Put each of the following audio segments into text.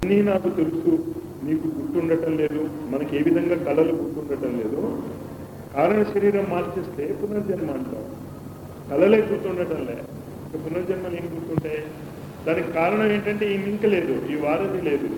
ఇవన్నీ నాకు తెలుసు నీకు గుర్తుండటం లేదు మనకి ఏ విధంగా కళలు గుర్తుండటం లేదు కారణ శరీరం మార్చేస్తే పునర్జన్మ అంటాం కళలే గుర్తుండటం లే ఇక పునర్జన్మ నేను గుర్తుంటే దానికి కారణం ఏంటంటే ఈ లింక్ లేదు ఈ వారధి లేదు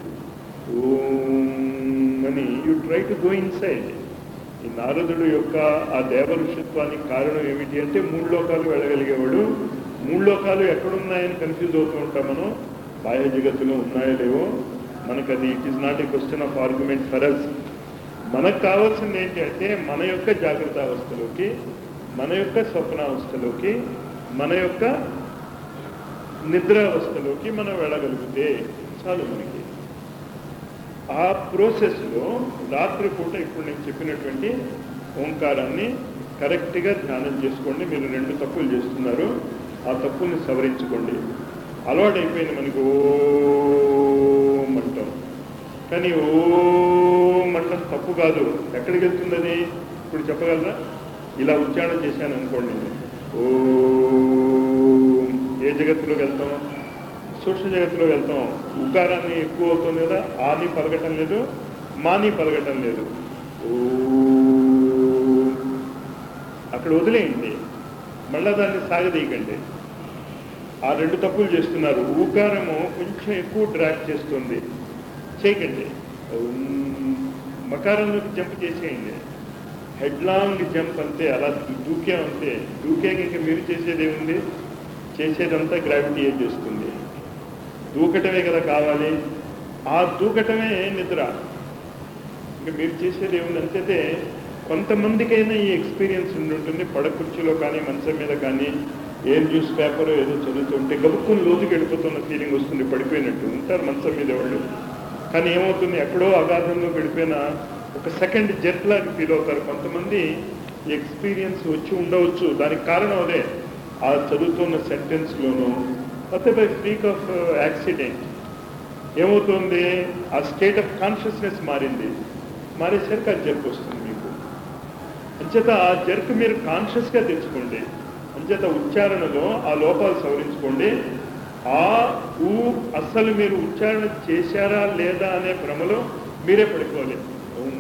ఓం అని you try to go inside ఈ నారదుడు యొక్క ఆ దేవ ఋషిత్వానికి కారణం ఏమిటి అంటే మూడు లోకాలు వెళ్ళగలిగేవాడు మూడు లోకాలు ఎక్కడున్నాయని కన్ఫ్యూజ్ అవుతూ ఉంటాం మనం బాహ్య జగత్తులో ఉన్నాయో లేవో మనకు అది it is not a question of argument for us మనకు కావాల్సింది ఏంటి అంటే మన యొక్క జాగ్రత్త అవస్థలోకి మన యొక్క స్వప్నావస్థలోకి మన యొక్క నిద్రావస్థలోకి మనం వెళ్ళగలిగితే చాలు మనకి ఆ ప్రాసెస్లో రాత్రిపూట ఇప్పుడు నేను చెప్పినటువంటి ఓంకారాన్ని కరెక్ట్గా ధ్యానం చేసుకోండి మీరు రెండు తప్పులు చేస్తున్నారు ఆ తప్పుల్ని సవరించుకోండి అలవాటైపోయింది మనకు ఓం అంటాం కానీ ఓం అంటాం తప్పు కాదు ఎక్కడికి వెళ్తుంది అది ఇప్పుడు చెప్పగలరా ఇలా ఉచ్చారణ చేశాను అనుకోండి ఓం ఏ జగత్తులోకి వెళ్తాం సూక్ష్మ జగత్తులో వెళ్తాం ఉకారాన్ని ఎక్కువ అవుతుంది కదా ఆని పలకటం లేదు మాని పలకటం లేదు ఓ అక్కడ వదిలేయండి మళ్ళా దాన్ని సాగదీయకండి ఆ రెండు తప్పులు చేస్తున్నారు ఊకారము కొంచెం ఎక్కువ డ్రాక్ చేస్తుంది చేయకండి ఉమ్, మకారంలోకి జంప్ చేసేయండి హెడ్ లాంగ్ జంప్ అంతే అలా దూకే అంతే దూకే ఇంకా మీరు చేసేది ఏముంది చేసేదంతా గ్రావిటీ చేస్తుంది దూకటమే కదా కావాలి ఆ దూకటమే నిద్ర ఇంకా మీరు చేసేది ఏముందంటే కొంతమందికైనా ఈ ఎక్స్పీరియన్స్ ఉండి ఉంటుంది పడకుర్చీలో కానీ మంచం మీద కానీ ఏ న్యూస్ పేపర్ ఏదో చదువుతుంటే గబుక్కుని లోతుకి వెళ్ళిపోతున్న ఫీలింగ్ వస్తుంది పడిపోయినట్టు ఉంటారు మంచం మీద వాళ్ళు కానీ ఏమవుతుంది ఎక్కడో అగాధంలో గడిపోయిన ఒక సెకండ్ జెట్ లాగా ఫీల్ అవుతారు కొంతమంది ఈ ఎక్స్పీరియన్స్ వచ్చి ఉండవచ్చు దానికి కారణం అదే ఆ చదువుతున్న సెంటెన్స్లోనూ ಮತ್ತೆ బై ఫ్రీక్ ఆఫ్ యాక్సిడెంట్ ఏమవుతుంది ఆ స్టేట్ ఆఫ్ కాన్షియస్నెస్ మారింది మారేసరికి ఆ జర్క్ వస్తుంది మీకు అంచేత ఆ జర్క్ మీరు కాన్షియస్గా తెచ్చుకోండి అంచేత ఉచ్చారణలో ఆ లోపాలు సవరించుకోండి ఆ ఊ అస్సలు మీరు ఉచ్చారణ చేశారా లేదా అనే భ్రమలో మీరే పడుకోవాలి ఉమ్,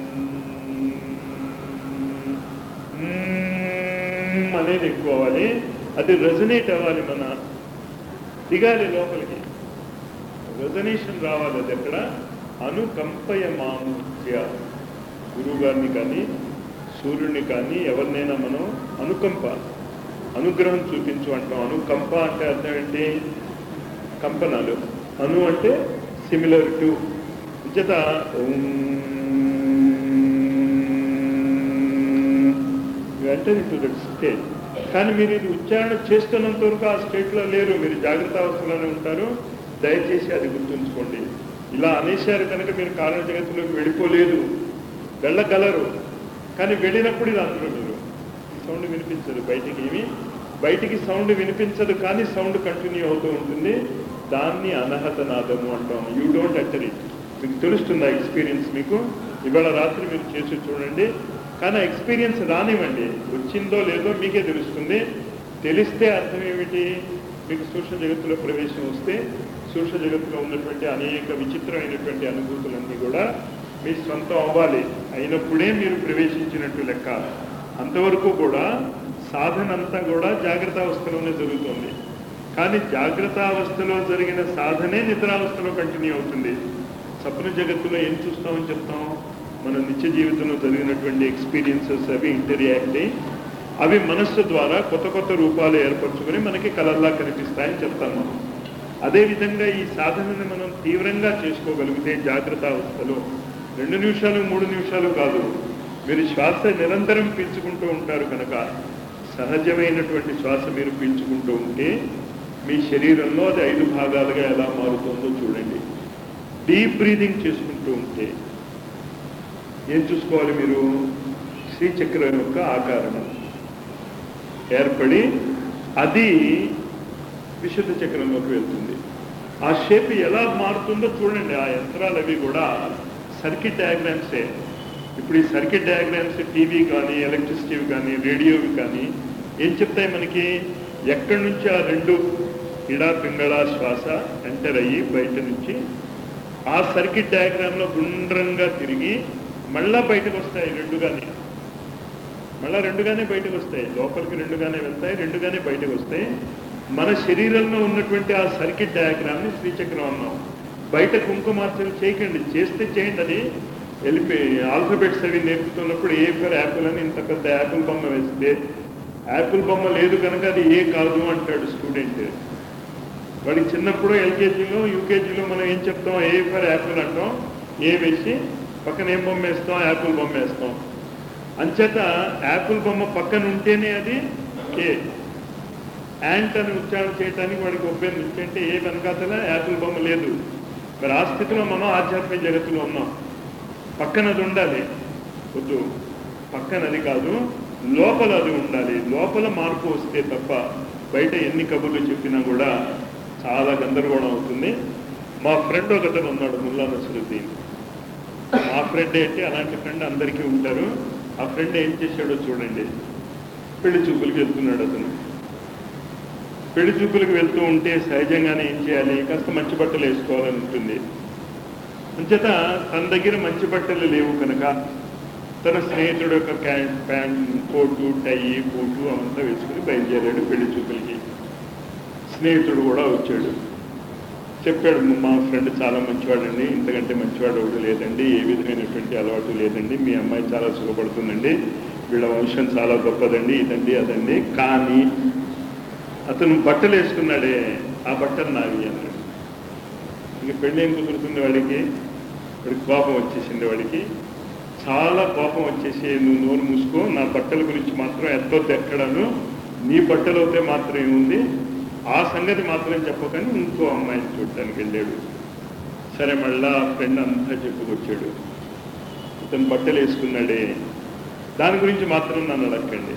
ఉమ్ అనేది ఎక్కువ అవ్వాలి అది రెజనేట్ అవ్వాలి మన దిగాలి లోపలికి రెజనేషన్ రావాలి అది ఎక్కడ అనుకంపయ మాముఖ్య గురువు గారిని కానీ సూర్యుడిని కానీ ఎవరినైనా మనం అనుకంప అనుగ్రహం చూపించు అంటాం అనుకంప అంటే అర్థం ఏంటి కంపనాలు అను అంటే సిమిలర్ టు ఉచిత వెంటనే టు దట్ స్టేట్ కానీ మీరు ఇది ఉచ్చారణ చేస్తున్నంత వరకు ఆ స్టేట్లో లేరు మీరు జాగ్రత్త అవస్థలోనే ఉంటారు దయచేసి అది గుర్తుంచుకోండి ఇలా అనేశారు కనుక మీరు కారణ జగత్తులోకి వెళ్ళిపోలేదు వెళ్ళగలరు కానీ వెళ్ళినప్పుడు ఇది అందరూ మీరు సౌండ్ వినిపించదు బయటికి ఏమి బయటికి సౌండ్ వినిపించదు కానీ సౌండ్ కంటిన్యూ అవుతూ ఉంటుంది దాన్ని అనహత నాదము అంటాం యూ డోంట్ ఎంటర్ ఇట్ మీకు తెలుస్తుంది ఆ ఎక్స్పీరియన్స్ మీకు ఇవాళ రాత్రి మీరు చేసి చూడండి కానీ ఆ ఎక్స్పీరియన్స్ రానివ్వండి వచ్చిందో లేదో మీకే తెలుస్తుంది తెలిస్తే అర్థం ఏమిటి మీకు సూక్ష్మ జగత్తులో ప్రవేశం వస్తే సూక్ష్మ జగత్తులో ఉన్నటువంటి అనేక విచిత్రమైనటువంటి అనుభూతులన్నీ కూడా మీ సొంతం అవ్వాలి అయినప్పుడే మీరు ప్రవేశించినట్టు లెక్క అంతవరకు కూడా సాధన అంతా కూడా జాగ్రత్త అవస్థలోనే జరుగుతుంది కానీ జాగ్రత్త అవస్థలో జరిగిన సాధనే నిద్రావస్థలో కంటిన్యూ అవుతుంది స్వప్న జగత్తులో ఏం చూస్తామని చెప్తాం మన నిత్య జీవితంలో జరిగినటువంటి ఎక్స్పీరియన్సెస్ అవి ఇంటరియాక్ట్ అయ్యి అవి మనస్సు ద్వారా కొత్త కొత్త రూపాలు ఏర్పరచుకొని మనకి కలల్లా కనిపిస్తాయని చెప్తాం మనం అదేవిధంగా ఈ సాధనని మనం తీవ్రంగా చేసుకోగలిగితే జాగ్రత్త అవస్థలో రెండు నిమిషాలు మూడు నిమిషాలు కాదు మీరు శ్వాస నిరంతరం పీల్చుకుంటూ ఉంటారు కనుక సహజమైనటువంటి శ్వాస మీరు పీల్చుకుంటూ ఉంటే మీ శరీరంలో అది ఐదు భాగాలుగా ఎలా మారుతుందో చూడండి డీప్ బ్రీదింగ్ చేసుకుంటూ ఉంటే ఏం చూసుకోవాలి మీరు శ్రీచక్రం యొక్క ఆకారం ఏర్పడి అది విశుద్ధ చక్రంలోకి వెళ్తుంది ఆ షేప్ ఎలా మారుతుందో చూడండి ఆ యంత్రాలు అవి కూడా సర్కిట్ డయాగ్రామ్సే ఇప్పుడు ఈ సర్కిట్ డయాగ్రామ్స్ టీవీ కానీ ఎలక్ట్రిసిటీ కానీ రేడియోవి కానీ ఏం చెప్తాయి మనకి ఎక్కడి నుంచి ఆ రెండు ఇడా పింగళ శ్వాస ఎంటర్ అయ్యి బయట నుంచి ఆ సర్కిట్ డయాగ్రామ్ లో గుండ్రంగా తిరిగి మళ్ళా బయటకు వస్తాయి రెండుగానే మళ్ళా రెండుగానే బయటకు వస్తాయి లోపలికి రెండుగానే వెళ్తాయి రెండుగానే బయటకు వస్తాయి మన శరీరంలో ఉన్నటువంటి ఆ సర్కిట్ డయాగ్రామ్ ని శ్రీచక్రం అన్నాం బయట కుంకుమార్చలు చేయకండి చేస్తే చేయండి అది వెళ్ళిపోయి ఆల్ఫబెట్స్ అవి నేర్పుతున్నప్పుడు ఏ ఫర్ యాపిల్ అని ఇంత పెద్ద యాపిల్ బొమ్మ వేస్తే యాపిల్ బొమ్మ లేదు కనుక అది ఏ కాదు అంటాడు స్టూడెంట్ వాడికి చిన్నప్పుడు ఎల్కేజీలో యూకేజీలో మనం ఏం చెప్తాం ఏ ఫర్ యాపిల్ అంటాం ఏ వేసి పక్కన ఏం బొమ్మ వేస్తాం యాపిల్ బొమ్మ వేస్తాం అంచేత యాపిల్ బొమ్మ పక్కన ఉంటేనే అది ఏ యాంట్ అని ఉచ్చారణ చేయడానికి వాడికి ఒప్పేది అంటే ఏ వెనకాతల యాపిల్ బొమ్మ లేదు మరి ఆ స్థితిలో మనం ఆధ్యాత్మిక జగత్తులో ఉన్నాం పక్కన అది ఉండాలి వద్దు పక్కన అది కాదు లోపల అది ఉండాలి లోపల మార్పు వస్తే తప్ప బయట ఎన్ని కబుర్లు చెప్పినా కూడా చాలా గందరగోళం అవుతుంది మా ఫ్రెండ్ ఒకతను ఉన్నాడు ముల్లా నసరుద్దీన్ మా ఫ్రెండ్ ఏంటి అలాంటి ఫ్రెండ్ అందరికీ ఉంటారు ఆ ఫ్రెండ్ ఏం చేశాడో చూడండి పెళ్లి చూపులకి వెళ్తున్నాడు అతను పెళ్లి చూపులకు వెళ్తూ ఉంటే సహజంగానే ఏం చేయాలి కాస్త మంచి బట్టలు వేసుకోవాలని ఉంటుంది అంచేత తన దగ్గర మంచి బట్టలు లేవు కనుక తన స్నేహితుడు యొక్క క్యాంట్ ప్యాంట్ కోటు టై బూటు అవంతా వేసుకుని బయలుదేరాడు పెళ్లి చూపులకి స్నేహితుడు కూడా వచ్చాడు చెప్పాడు మా ఫ్రెండ్ చాలా మంచివాడండి ఇంతకంటే మంచివాడు ఒకటి లేదండి ఏ విధమైనటువంటి అలవాటు లేదండి మీ అమ్మాయి చాలా సుఖపడుతుందండి వీళ్ళ వంశం చాలా గొప్పదండి ఇదండి అదండి కానీ అతను బట్టలు వేసుకున్నాడే ఆ బట్టలు నావి అన్నాడు ఇంక పెళ్ళి ఏం కుదురుతుంది వాడికి వాడికి కోపం వచ్చేసింది వాడికి చాలా కోపం వచ్చేసి నువ్వు నోరు మూసుకో నా బట్టల గురించి మాత్రం ఎంతో తెక్కడను నీ బట్టలు అయితే మాత్రం ఏముంది ఆ సంగతి మాత్రం చెప్పకని ఇంకో అమ్మాయిని చూడటానికి వెళ్ళాడు సరే మళ్ళా ఫ్రెండ్ అంతా చెప్పుకొచ్చాడు ఇతను బట్టలు వేసుకున్నాడే దాని గురించి మాత్రం నన్ను అడగండి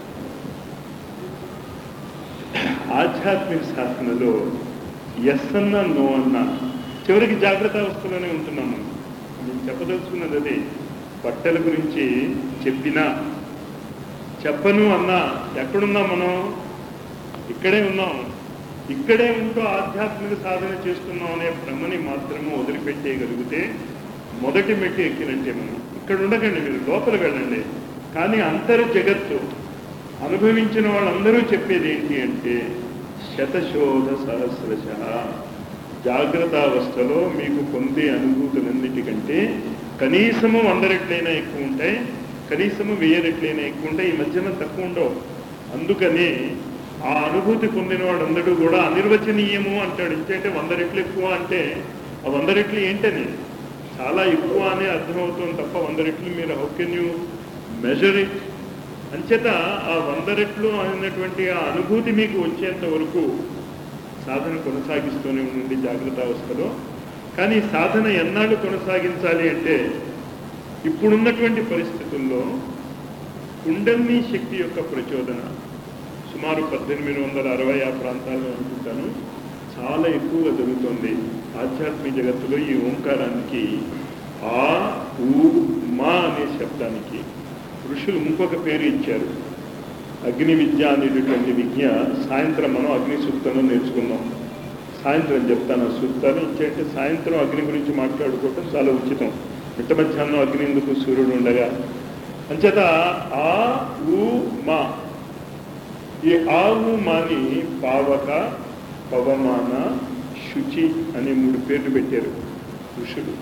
ఆధ్యాత్మిక సాధనలో ఎస్ అన్న నో అన్న చివరికి జాగ్రత్త అవస్థలోనే ఉంటున్నాం మనం నేను చెప్పదలుచుకున్నది అదే బట్టల గురించి చెప్పినా చెప్పను అన్నా ఎక్కడున్నాం మనం ఇక్కడే ఉన్నాం ఇక్కడే ఉంటూ ఆధ్యాత్మిక సాధన చేస్తున్నాం అనే భ్రమని మాత్రము వదిలిపెట్టేయగలిగితే మొదటి మెట్టు ఎక్కినట్టే మనం ఇక్కడ ఉండకండి మీరు లోపల వెళ్ళండి కానీ అంతర్ జగత్తు అనుభవించిన వాళ్ళందరూ చెప్పేది ఏంటి అంటే శతశోధ సహస్రశ జాగ్రత్త అవస్థలో మీకు పొందే అనుభూతులన్నిటికంటే కనీసము వంద రెట్లైనా ఎక్కువ ఉంటాయి కనీసము వెయ్యి రెట్లైనా ఎక్కువ ఉంటాయి ఈ మధ్యన తక్కువ ఉండవు అందుకని ఆ అనుభూతి పొందిన వాడందరూ కూడా అనిర్వచనీయము అంటాడు ఇంకంటే వంద రెట్లు ఎక్కువ అంటే ఆ వంద రెట్లు ఏంటని చాలా ఎక్కువ అని అర్థమవుతుంది తప్ప వంద రెట్లు మీరు how can you measure it అంచేత ఆ వంద రెట్లు అనేటువంటి ఆ అనుభూతి మీకు వచ్చేంత వరకు సాధన కొనసాగిస్తూనే ఉండండి జాగ్రత్త అవస్థలో కానీ ఈ సాధన ఎన్నాళ్ళు కొనసాగించాలి అంటే ఇప్పుడున్నటువంటి పరిస్థితుల్లో కుండల్ని శక్తి యొక్క ప్రచోదన సుమారు పద్దెనిమిది వందల అరవై ఆ ప్రాంతాల్లో అనుకుంటాను చాలా ఎక్కువగా జరుగుతుంది ఆధ్యాత్మిక జగత్తులో ఈ ఓంకారానికి ఆ ఊ మా అనే శబ్దానికి ఋషులు ఇంకొక పేరు ఇచ్చారు అగ్ని విద్య అనేటటువంటి విద్య సాయంత్రం మనం అగ్ని సూక్తంలో నేర్చుకున్నాం సాయంత్రం చెప్తాను ఆ సూక్తాలు ఇచ్చేంటే సాయంత్రం అగ్ని గురించి మాట్లాడుకోవటం చాలా ఉచితం మిట్ట మధ్యాహ్నం అగ్ని ఎందుకు సూర్యుడు ఉండగా అంచేత ఆ ఊ మా ఈ ఆ ఊ మాని పావక పవమాన శుచి అనే మూడు పేర్లు పెట్టారు ఋషులు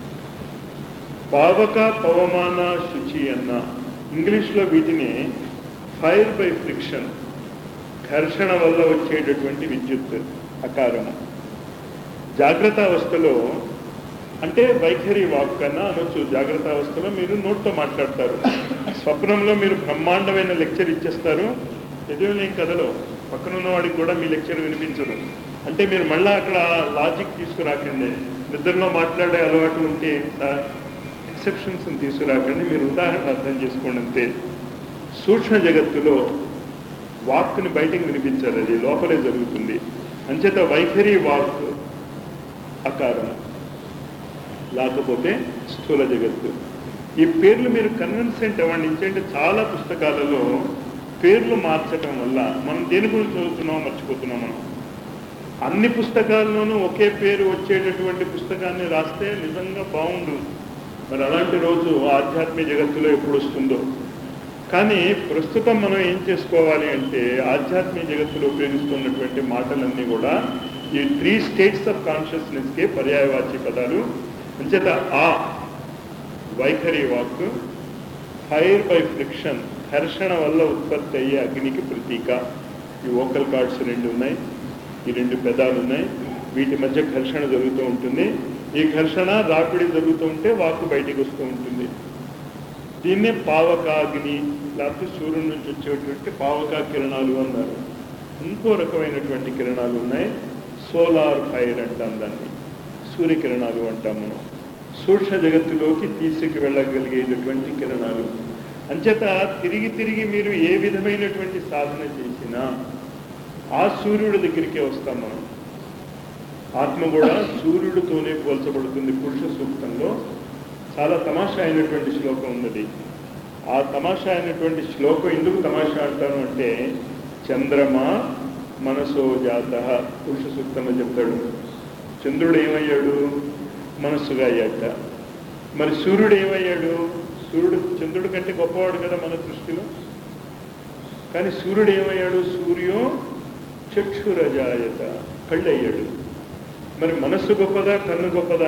పావక పవమాన శుచి అన్న ఇంగ్లీష్లో వీటిని ఫైర్ బై ఫ్రిక్షన్ ఘర్షణ వల్ల వచ్చేటటువంటి విద్యుత్ అకారము జాగ్రత్త అవస్థలో అంటే వైఖరి వాక్ కన్నా అనొచ్చు జాగ్రత్త అవస్థలో మీరు నోట్తో మాట్లాడతారు స్వప్నంలో మీరు బ్రహ్మాండమైన లెక్చర్ ఇచ్చేస్తారు ఎదురులేం కథలో పక్కనున్న వాడికి కూడా మీ లెక్చర్ వినిపించదు అంటే మీరు మళ్ళీ అక్కడ లాజిక్ తీసుకురాకండి నిద్రలో మాట్లాడే అలవాటు ఉంటే ఎక్సెప్షన్స్ తీసుకురాకండి మీరు ఉదాహరణ అర్థం చేసుకోండి అంతే సూక్ష్మ జగత్తులో వాక్ని బయటికి వినిపించాలి అది లోపలే జరుగుతుంది అంచేత వైఖరి వాక్ అకారం లేకపోతే స్థూల జగత్తు ఈ పేర్లు మీరు కన్విన్సెంట్ అవ్వండి ఎందుకంటే చాలా పుస్తకాలలో పేర్లు మార్చటం వల్ల మనం దేని గురించి చదువుతున్నామో మర్చిపోతున్నాం మనం అన్ని పుస్తకాల్లోనూ ఒకే పేరు వచ్చేటటువంటి పుస్తకాన్ని రాస్తే నిజంగా బాగుండు మరి అలాంటి రోజు ఆధ్యాత్మిక జగత్తులో ఎప్పుడు వస్తుందో కానీ ప్రస్తుతం మనం ఏం చేసుకోవాలి అంటే ఆధ్యాత్మిక జగత్తులో ఉపయోగిస్తున్నటువంటి మాటలన్నీ కూడా ఈ త్రీ స్టేట్స్ ఆఫ్ కాన్షియస్నెస్కే పర్యాయవాచి పదాలు అంచేత ఆ వైఖరి వాక్ ఫైర్ బై ఫ్రిక్షన్ ఘర్షణ వల్ల ఉత్పత్తి అయ్యే అగ్నికి ప్రతీక ఈ వోకల్ కార్డ్స్ రెండు ఉన్నాయి ఈ రెండు పెదాలు ఉన్నాయి వీటి మధ్య ఘర్షణ జరుగుతూ ఉంటుంది ఈ ఘర్షణ రాపిడి జరుగుతూ ఉంటే వాక్కు బయటికి వస్తూ ఉంటుంది దీన్నే పావకాగ్ని లేకపోతే సూర్యుడి నుంచి వచ్చేటువంటి పావకా కిరణాలు అన్నారు ఇంకో రకమైనటువంటి కిరణాలు ఉన్నాయి సోలార్ ఫైర్ అంటాం దాన్ని సూర్యకిరణాలు అంటాం మనం సూక్ష్మ జగత్తులోకి తీసుకు వెళ్ళగలిగేటటువంటి కిరణాలు అంచేత తిరిగి తిరిగి మీరు ఏ విధమైనటువంటి సాధన చేసినా ఆ సూర్యుడి దగ్గరికే వస్తాం మనం ఆత్మ కూడా సూర్యుడితోనే పోల్చబడుతుంది పురుష సూక్తంలో చాలా తమాషా అయినటువంటి శ్లోకం ఉన్నది ఆ తమాషా అయినటువంటి శ్లోకం ఎందుకు తమాషా అంటాను అంటే చంద్రమా మనసో జాత పురుష సూక్తంలో చెప్తాడు చంద్రుడు ఏమయ్యాడు మనస్సుగా అయ్యాట మరి సూర్యుడు ఏమయ్యాడు సూర్యుడు చంద్రుడి కంటే గొప్పవాడు కదా మన దృష్టిలో కానీ సూర్యుడు ఏమయ్యాడు సూర్యో చక్షురజాయత కళ్ళు అయ్యాడు మరి మనస్సు గొప్పదా కన్ను గొప్పదా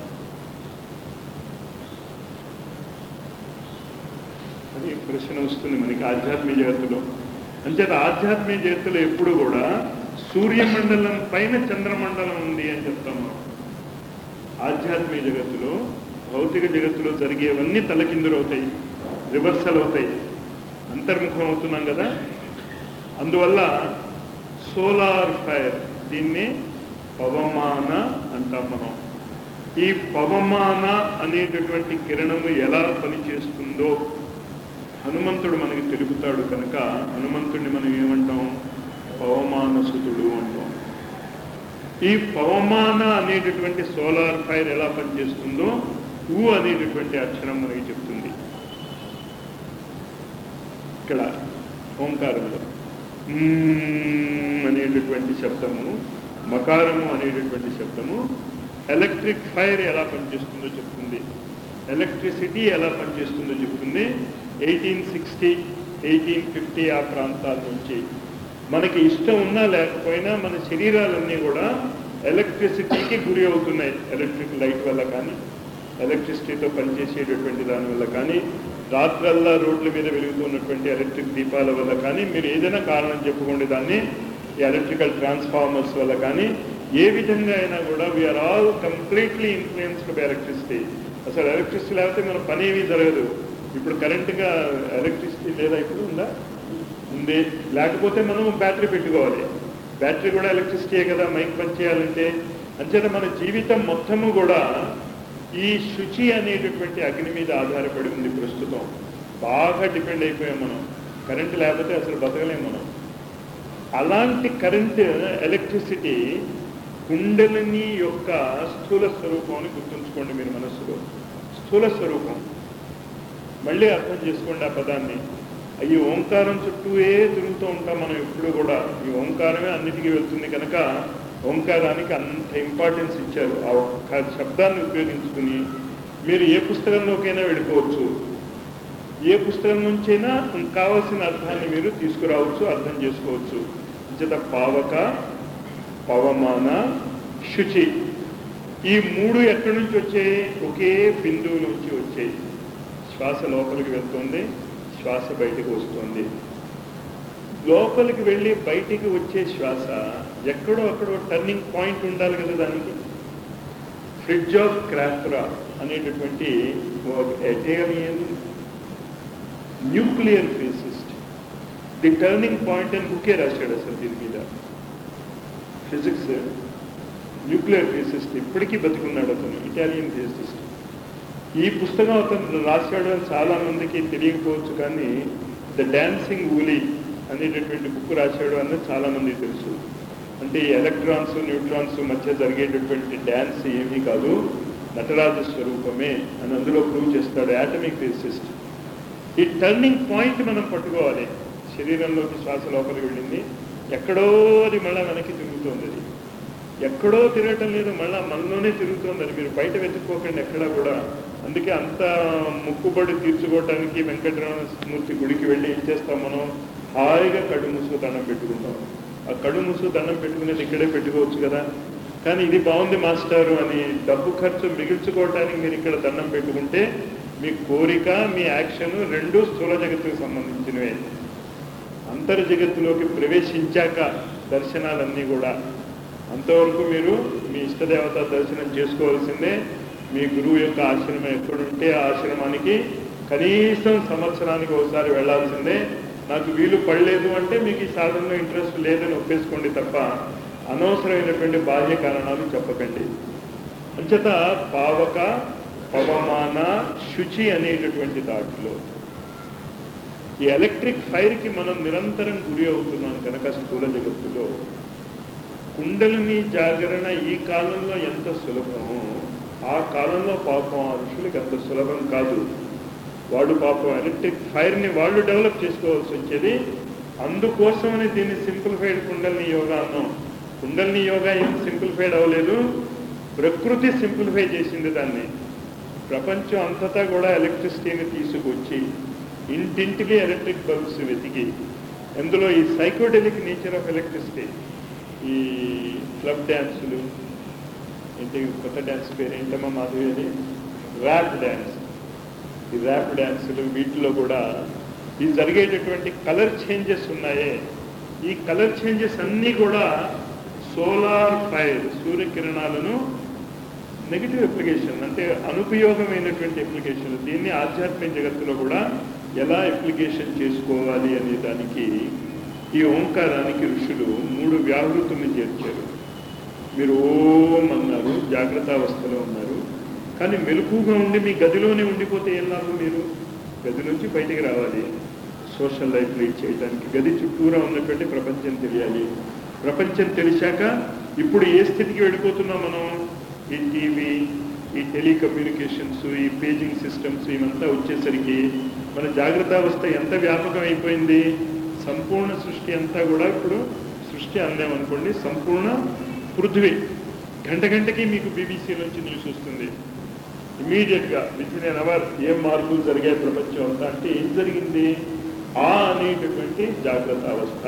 అని ప్రశ్న వస్తుంది మనకి ఆధ్యాత్మిక జగత్తులో అంచేత ఆధ్యాత్మిక జగత్తులో ఎప్పుడు కూడా సూర్యమండలం పైన చంద్రమండలం ఉంది అని చెప్తాం మనం ఆధ్యాత్మిక జగత్తులో భౌతిక జగత్తులో జరిగేవన్నీ తలకిందులు అవుతాయి రివర్సల్ అవుతాయి అంతర్ముఖం అవుతున్నాం కదా అందువల్ల సోలార్ ఫైర్ దీన్ని పవమాన అంటాం మనం ఈ పవమాన అనేటటువంటి కిరణము ఎలా పనిచేస్తుందో హనుమంతుడు మనకి తెలుపుతాడు కనుక హనుమంతుడిని మనం ఏమంటాం పవమానసుతుడు అంటాం ఈ పవమాన అనేటటువంటి సోలార్ ఫైర్ ఎలా పనిచేస్తుందో ఊ అనేటటువంటి అక్షరం మనకి చెప్తుంది ఇక్కడ ఓంకారంలో మ్మ్ అనేటటువంటి శబ్దము మకారము అనేటటువంటి శబ్దము ఎలక్ట్రిక్ ఫైర్ ఎలా పనిచేస్తుందో చెప్తుంది ఎలక్ట్రిసిటీ ఎలా పనిచేస్తుందో చెప్తుంది ఎయిటీన్ సిక్స్టీ ఎయిటీన్ ఫిఫ్టీ ఆ ప్రాంతాల నుంచి మనకి ఇష్టం ఉన్నా లేకపోయినా మన శరీరాలన్నీ కూడా ఎలక్ట్రిసిటీకి గురి అవుతున్నాయి ఎలక్ట్రిక్ లైట్ వల్ల కానీ ఎలక్ట్రిసిటీతో పనిచేసేటటువంటి దాని వల్ల కానీ రాత్రల్లా రోడ్ల మీద వెలుగుతున్నటువంటి ఎలక్ట్రిక్ దీపాల వల్ల కానీ మీరు ఏదైనా కారణం చెప్పుకోండి దాన్ని ఈ ఎలక్ట్రికల్ ట్రాన్స్ఫార్మర్స్ వల్ల కానీ ఏ విధంగా అయినా కూడా we are all completely influenced by electricity అసలు ఎలక్ట్రిసిటీ లేకపోతే మన పని ఏమీ జరగదు ఇప్పుడు కరెంటుగా ఎలక్ట్రిసిటీ లేదా ఇప్పుడు ఉందా ఉంది లేకపోతే మనం బ్యాటరీ పెట్టుకోవాలి బ్యాటరీ కూడా ఎలక్ట్రిసిటీయే కదా మైక్ పనిచేయాలంటే అంచేత మన జీవితం మొత్తము కూడా ఈ శుచి అనేటటువంటి అగ్ని మీద ఆధారపడి ఉంది ప్రస్తుతం బాగా డిపెండ్ అయిపోయాం మనం కరెంటు లేకపోతే అసలు బతకలేం మనం అలాంటి కరెంట్ ఎలక్ట్రిసిటీ కుండలిని యొక్క స్థూల స్వరూపం అని గుర్తుంచుకోండి మీరు మనస్సులో స్థూల స్వరూపం మళ్ళీ అర్థం చేసుకోండి ఆ పదాన్ని ఈ ఓంకారం చుట్టూయే తిరుగుతూ ఉంటాం మనం ఎప్పుడు కూడా ఈ ఓంకారమే అన్నిటికీ వెళ్తుంది కనుక ఓంకారానికి అంత ఇంపార్టెన్స్ ఇచ్చారు ఆ ఒక్క శబ్దాన్ని ఉపయోగించుకుని మీరు ఏ పుస్తకంలోకైనా వెళ్ళిపోవచ్చు ఏ పుస్తకం నుంచైనా కావాల్సిన అర్థాన్ని మీరు తీసుకురావచ్చు అర్థం చేసుకోవచ్చు అంచేత పావక పవమాన శుచి ఈ మూడు ఎక్కడి నుంచి వచ్చాయి ఒకే బిందువు నుంచి వచ్చాయి శ్వాస లోపలికి వెళ్తుంది శ్వాస బయటికి వస్తుంది లోపలికి వెళ్ళి బయటికి వచ్చే శ్వాస ఎక్కడో అక్కడో టర్నింగ్ పాయింట్ ఉండాలి కదా దానికి ఫ్రిడ్జ్ ఆఫ్ క్రాఫ్రా అనేటటువంటి ఎటేరియన్ nuclear physicist the turning point అని బుకే రాశాడు అసలు దీని మీద ఫిజిక్స్ న్యూక్లియర్ ఫిజిసిస్ట్ ఇప్పటికీ బతికున్నాడు అతను ఇటాలియన్ ఫిజిసిస్ట్ ఈ పుస్తకం అతను రాశాడు అని చాలా మందికి తెలియకపోవచ్చు కానీ ద డాన్సింగ్ ఊలీ అనేటటువంటి బుక్ రాశాడు అన్నది చాలా మందికి తెలుసు అంటే ఈ ఎలక్ట్రాన్స్ న్యూట్రాన్స్ మధ్య జరిగేటటువంటి డ్యాన్స్ ఏమీ కాదు నటరాజ స్వరూపమే అని అందులో ప్రూవ్ చేస్తాడు యాటమిక్ ఫిజిసిస్ట్ ఈ టర్నింగ్ పాయింట్ మనం పట్టుకోవాలి శరీరంలోకి శ్వాస లోపలికి వెళ్ళింది ఎక్కడో అది మళ్ళీ వెనక్కి తిరుగుతుంది అది ఎక్కడో తిరగటం లేదు మళ్ళా మనలోనే తిరుగుతుంది అది మీరు బయట వెతుక్కోకండి ఎక్కడా కూడా అందుకే అంత ముక్కుబడి తీర్చుకోవటానికి వెంకటరమణమూర్తి గుడికి వెళ్ళి ఏం చేస్తాం మనం హాయిగా కడు ముసుగు దండం పెట్టుకుంటాం ఆ కడు ముసుగు దండం పెట్టుకునేది ఇక్కడే పెట్టుకోవచ్చు కదా కానీ ఇది బాగుంది మాస్టారు అని డబ్బు ఖర్చు మిగిల్చుకోవటానికి మీరు ఇక్కడ దండం పెట్టుకుంటే మీ కోరిక మీ యాక్షన్ రెండు స్థూల జగత్తుకు సంబంధించినవే అంతర్ జగత్తులోకి ప్రవేశించాక దర్శనాలన్నీ కూడా అంతవరకు మీరు మీ ఇష్టదేవత దర్శనం చేసుకోవాల్సిందే మీ గురువు యొక్క ఆశ్రమం ఎక్కడుంటే ఆ ఆశ్రమానికి కనీసం సంవత్సరానికి ఒకసారి వెళ్ళాల్సిందే నాకు వీలు పడలేదు అంటే మీకు ఈ సాధనలో ఇంట్రెస్ట్ లేదని ఒప్పేసుకోండి తప్ప అనవసరమైనటువంటి బాహ్య కారణాలు చెప్పకండి అంచేత పావక పవమాన శుచి అనేటటువంటి దాంట్లో ఈ ఎలక్ట్రిక్ ఫైర్కి మనం నిరంతరం గురి అవుతున్నాం కనుక స్థూల జగత్తులో కుండలిని జాగరణ ఈ కాలంలో ఎంత సులభమో ఆ కాలంలో పాపం ఆ ఋషులకు అంత సులభం కాదు వాడు పాపం ఎలక్ట్రిక్ ఫైర్ని వాళ్ళు డెవలప్ చేసుకోవాల్సి వచ్చేది అందుకోసమని దీన్ని సింప్లిఫైడ్ కుండలిని యోగా అన్నాం కుండలిని యోగా ఏం సింప్లిఫైడ్ అవ్వలేదు ప్రకృతి సింప్లిఫై చేసింది దాన్ని ప్రపంచం అంతటా కూడా ఎలక్ట్రిసిటీని తీసుకొచ్చి ఇంటింటికి ఎలక్ట్రిక్ బల్బ్స్ వెతికి అందులో ఈ సైకోడెలిక్ నేచర్ ఆఫ్ ఎలక్ట్రిసిటీ ఈ క్లబ్ డ్యాన్సులు ఏంటి కొత్త డ్యాన్స్ పేరు ఏంటమ్మా మాధవి అది ర్యాప్ డ్యాన్స్ ఈ ర్యాప్ డ్యాన్సులు వీటిలో కూడా ఈ జరిగేటటువంటి కలర్ చేంజెస్ ఉన్నాయే ఈ కలర్ చేంజెస్ అన్నీ కూడా సోలార్ ఫైర్ సూర్యకిరణాలను నెగిటివ్ అప్లికేషన్ అంటే అనుపయోగమైనటువంటి అప్లికేషన్ దీన్ని ఆధ్యాత్మిక జగత్తులో కూడా ఎలా అప్లికేషన్ చేసుకోవాలి అనే దానికి ఈ ఓంకారానికి ఋషులు మూడు వ్యాహృతుల్ని చేర్చారు మీరు ఓం అన్నారు జాగ్రత్త అవస్థలో ఉన్నారు కానీ మెలకుగా ఉండి మీ గదిలోనే ఉండిపోతే ఏం లాభం మీరు గది నుంచి బయటికి రావాలి సోషల్ లైఫ్ లీడ్ చేయడానికి గది చుట్టూరా ఉన్నటువంటి ప్రపంచం తెలియాలి ప్రపంచం తెలిసాక ఇప్పుడు ఏ స్థితికి వెళ్ళిపోతున్నాం మనం ఈ టీవీ ఈ టెలికమ్యూనికేషన్స్ ఈ పేజింగ్ సిస్టమ్స్ ఇవంతా వచ్చేసరికి మన జాగ్రత్త అవస్థ ఎంత వ్యాపకం అయిపోయింది సంపూర్ణ సృష్టి అంతా కూడా ఇప్పుడు సృష్టి అందామనుకోండి సంపూర్ణ పృథ్వీ గంట గంటకి మీకు బీబీసీ నుంచి న్యూస్ వస్తుంది ఇమీడియట్గా విత్ ఇన్ అన్ అవర్ ఏం మార్పులు జరిగాయి ప్రపంచం అంతా అంటే ఏం జరిగింది ఆ అనేటటువంటి జాగ్రత్త అవస్థ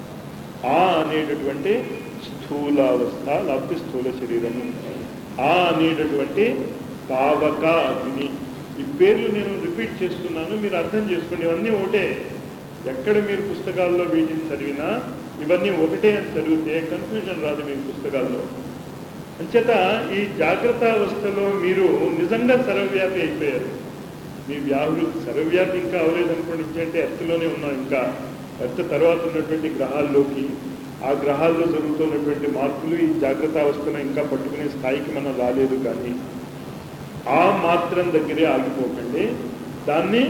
ఆ అనేటటువంటి స్థూలావస్థ లేకపోతే స్థూల శరీరము ఆ అనేటటువంటి పావక అగ్ని ఈ పేర్లు నేను రిపీట్ చేస్తున్నాను మీరు అర్థం చేసుకోండి ఇవన్నీ ఒకటే ఎక్కడ మీరు పుస్తకాల్లో వీటిని చదివినా ఇవన్నీ ఒకటే అని చదివితే కన్ఫ్యూజన్ రాదు మీ పుస్తకాల్లో అంచేత ఈ జాగ్రత్త అవస్థలో మీరు నిజంగా సర్వవ్యాపి అయిపోయారు మీ వ్యాధులు సర్వవ్యాపి ఇంకా అవ్వలేదనుకోండి అంటే ఎర్త్లోనే ఉన్నాం ఇంకా ఎర్త్ తర్వాత ఉన్నటువంటి గ్రహాల్లోకి ఆ గ్రహాల్లో జరుగుతున్నటువంటి మార్పులు ఈ జాగ్రత్త అవస్థను ఇంకా పట్టుకునే స్థాయికి మనం రాలేదు కానీ ఆ మాత్రం దగ్గరే ఆగిపోకండి దాన్ని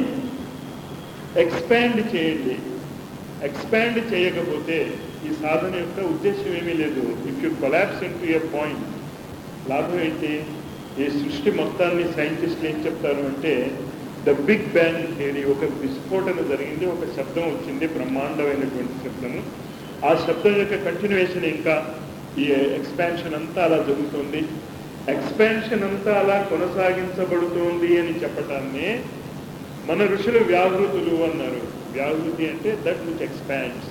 ఎక్స్పాండ్ చేయండి ఎక్స్పాండ్ చేయకపోతే ఈ సాధన యొక్క ఉద్దేశం ఏమీ లేదు if you collapse into a point లాభం ఏంటి ఈ సృష్టి మొత్తాన్ని సైంటిస్టులు ఏం చెప్తారు అంటే ద బిగ్ బ్యాంగ్ థియరీ ఒక విస్ఫోటన జరిగింది ఒక శబ్దం వచ్చింది బ్రహ్మాండమైనటువంటి శబ్దము ఆ శబ్దం యొక్క కంటిన్యూషన్ ఇంకా ఈ ఎక్స్పాన్షన్ అంతా అలా జరుగుతుంది ఎక్స్పాన్షన్ అంతా అలా కొనసాగించబడుతోంది అని చెప్పటాన్ని మన ఋషులు వ్యాహృతులు అన్నారు వ్యాహృతి అంటే దట్ విచ్ ఎక్స్పాండ్స్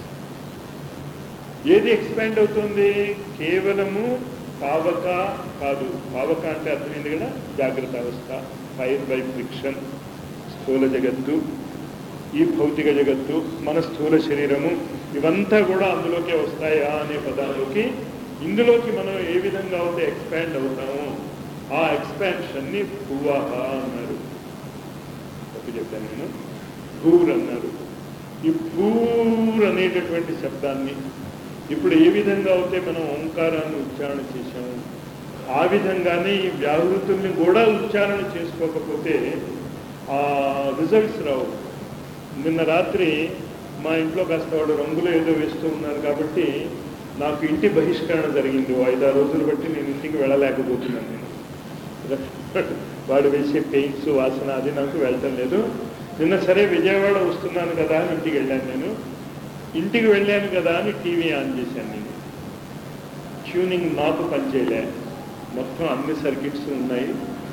ఏది ఎక్స్పాండ్ అవుతుంది కేవలము పావక కాదు పావక అంటే అర్థమైంది కదా జాగ్రత్త అవస్థ ఫైర్ బై ఫ్రిక్షన్ స్థూల జగత్తు ఈ భౌతిక జగత్తు మన స్థూల శరీరము ఇవంతా కూడా అందులోకే వస్తాయా అనే పదాల్లోకి ఇందులోకి మనం ఏ విధంగా అయితే ఎక్స్పాండ్ అవుతామో ఆ ఎక్స్పాన్షన్ని భూవాహ అన్నారు తప్పు చెప్పాను నేను భూర్ అన్నారు ఈ భూర్ అనేటటువంటి శబ్దాన్ని ఇప్పుడు ఏ విధంగా అయితే మనం ఓంకారాన్ని ఉచ్చారణ చేశాము ఆ విధంగానే ఈ వ్యాహృతుల్ని కూడా ఉచ్చారణ చేసుకోకపోతే ఆ రిజల్ట్స్ రావు నిన్న రాత్రి మా ఇంట్లో కాస్త వాడు రంగులు ఏదో వేస్తూ ఉన్నారు కాబట్టి నాకు ఇంటి బహిష్కరణ జరిగింది ఓ ఐదారు రోజులు బట్టి నేను ఇంటికి వెళ్ళలేకపోతున్నాను నేను వాడు వేసే పెయింట్స్ వాసన అది నాకు వెళ్ళటం లేదు నిన్న సరే విజయవాడ వస్తున్నాను కదా అని ఇంటికి వెళ్ళాను నేను ఇంటికి వెళ్ళాను కదా అని టీవీ ఆన్ చేశాను నేను ట్యూనింగ్ నాబ్ పనిచేయలే మొత్తం అన్ని సర్క్యూట్స్ ఉన్నాయి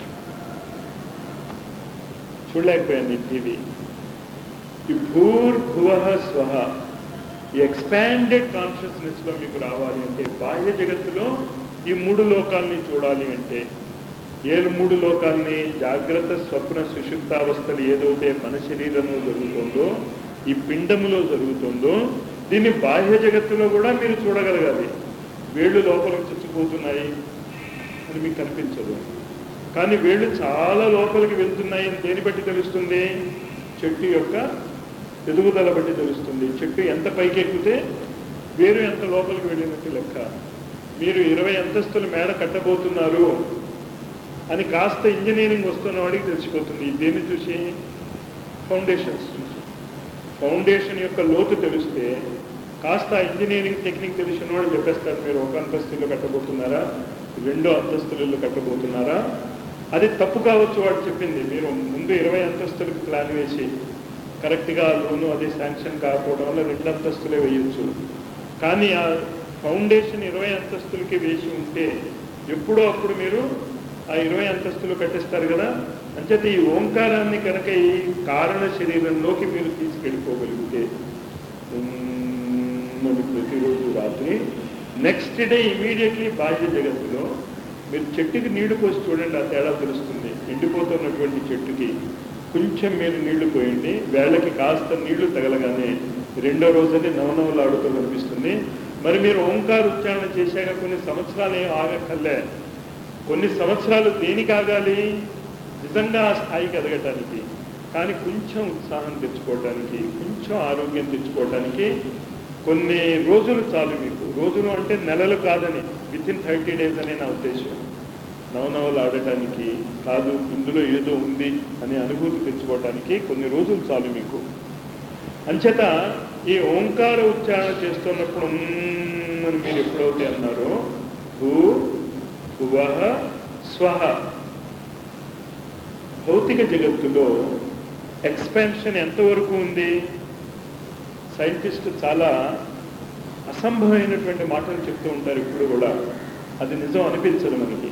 చూడలేకపోయాను ఈ టీవీ ఈ భూర్భువ స్వహ ఈ ఎక్స్పాండెడ్ కాన్షియస్నెస్ లో మీకు రావాలి అంటే బాహ్య జగత్తులో ఈ మూడు లోకాల్ని చూడాలి అంటే ఏడు మూడు లోకాల్ని జాగ్రత్త స్వప్న సుషుప్తావస్థలు ఏదైతే మన శరీరంలో జరుగుతుందో ఈ పిండములో జరుగుతుందో దీన్ని బాహ్య జగత్తులో కూడా మీరు చూడగలగాలి వేళ్ళు లోపలికి చచ్చిపోతున్నాయి అని మీకు కనిపించదు కానీ వేళ్ళు చాలా లోపలికి వెళ్తున్నాయి అని దేని బట్టి తెలుస్తుంది చెట్టు యొక్క ఎదుగుదల బట్టి తెలుస్తుంది చెట్టు ఎంత పైకి ఎక్కితే వేరు ఎంత లోపలికి వెళ్ళినట్టు లెక్క మీరు ఇరవై అంతస్తులు మేడ కట్టబోతున్నారు అని కాస్త ఇంజనీరింగ్ వస్తున్న వాడికి తెలిసిపోతుంది దేన్ని చూసి ఫౌండేషన్స్ చూసి ఫౌండేషన్ యొక్క లోతు తెలిస్తే కాస్త ఇంజనీరింగ్ టెక్నిక్ తెలిసిన వాడు చెప్పేస్తారు మీరు ఒక అంతస్తులు కట్టబోతున్నారా రెండో అంతస్తులు ఇల్లు కట్టబోతున్నారా అది తప్పు కావచ్చు వాడు చెప్పింది మీరు ముందు ఇరవై అంతస్తులకు ప్లాన్ వేసి కరెక్ట్గా లోను అది శాంక్షన్ కాకపోవడం వల్ల రెండు అంతస్తులే వేయొచ్చు కానీ ఆ ఫౌండేషన్ ఇరవై అంతస్తులకి వేసి ఉంటే ఎప్పుడో అప్పుడు మీరు ఆ ఇరవై అంతస్తులు కట్టిస్తారు కదా అంచేత ఈ ఓంకారాన్ని కనుక ఈ కారణ శరీరంలోకి మీరు తీసుకెళ్ళిపోగలిగితే ఉమ్మని ప్రతిరోజు రాత్రి నెక్స్ట్ డే ఇమీడియట్లీ బాహ్య జగత్తులో మీరు చెట్టుకి నీళ్లు పోసి చూడండి ఆ తేడా తెలుస్తుంది ఎండిపోతున్నటువంటి చెట్టుకి కొంచెం మీరు నీళ్లు పోయండి వేళ్ళకి కాస్త నీళ్లు తగలగానే రెండో రోజునే నవనవలాడుతూ కనిపిస్తుంది మరి మీరు ఓంకార ఉచ్చారణ చేశాక కొన్ని సంవత్సరాలు ఏం ఆగక్కర్లే కొన్ని సంవత్సరాలు దేనికి ఆగాలి నిజంగా ఆ స్థాయికి ఎదగటానికి కానీ కొంచెం ఉత్సాహం తెచ్చుకోవటానికి కొంచెం ఆరోగ్యం తెచ్చుకోవటానికి కొన్ని రోజులు చాలు మీకు రోజులు అంటే నెలలు కాదని విత్ ఇన్ థర్టీ డేస్ అనే నా ఉద్దేశం నవనవలు ఆడటానికి కాదు ఇందులో ఏదో ఉంది అనే అనుభూతి తెచ్చుకోవటానికి కొన్ని రోజులు చాలు మీకు అంచేత ఈ ఓంకార ఉచ్చారణ చేస్తున్నప్పుడు "ఉమ్" అని మీరు ఎప్పుడైతే అన్నారో భూ భువః స్వహ భౌతిక జగత్తులో ఎక్స్పాన్షన్ ఎంతవరకు ఉంది సైంటిస్ట్ చాలా అసంభవమైనటువంటి మాటలు చెప్తూ ఉంటారు ఇప్పుడు కూడా అది నిజం అనిపించదు మనకి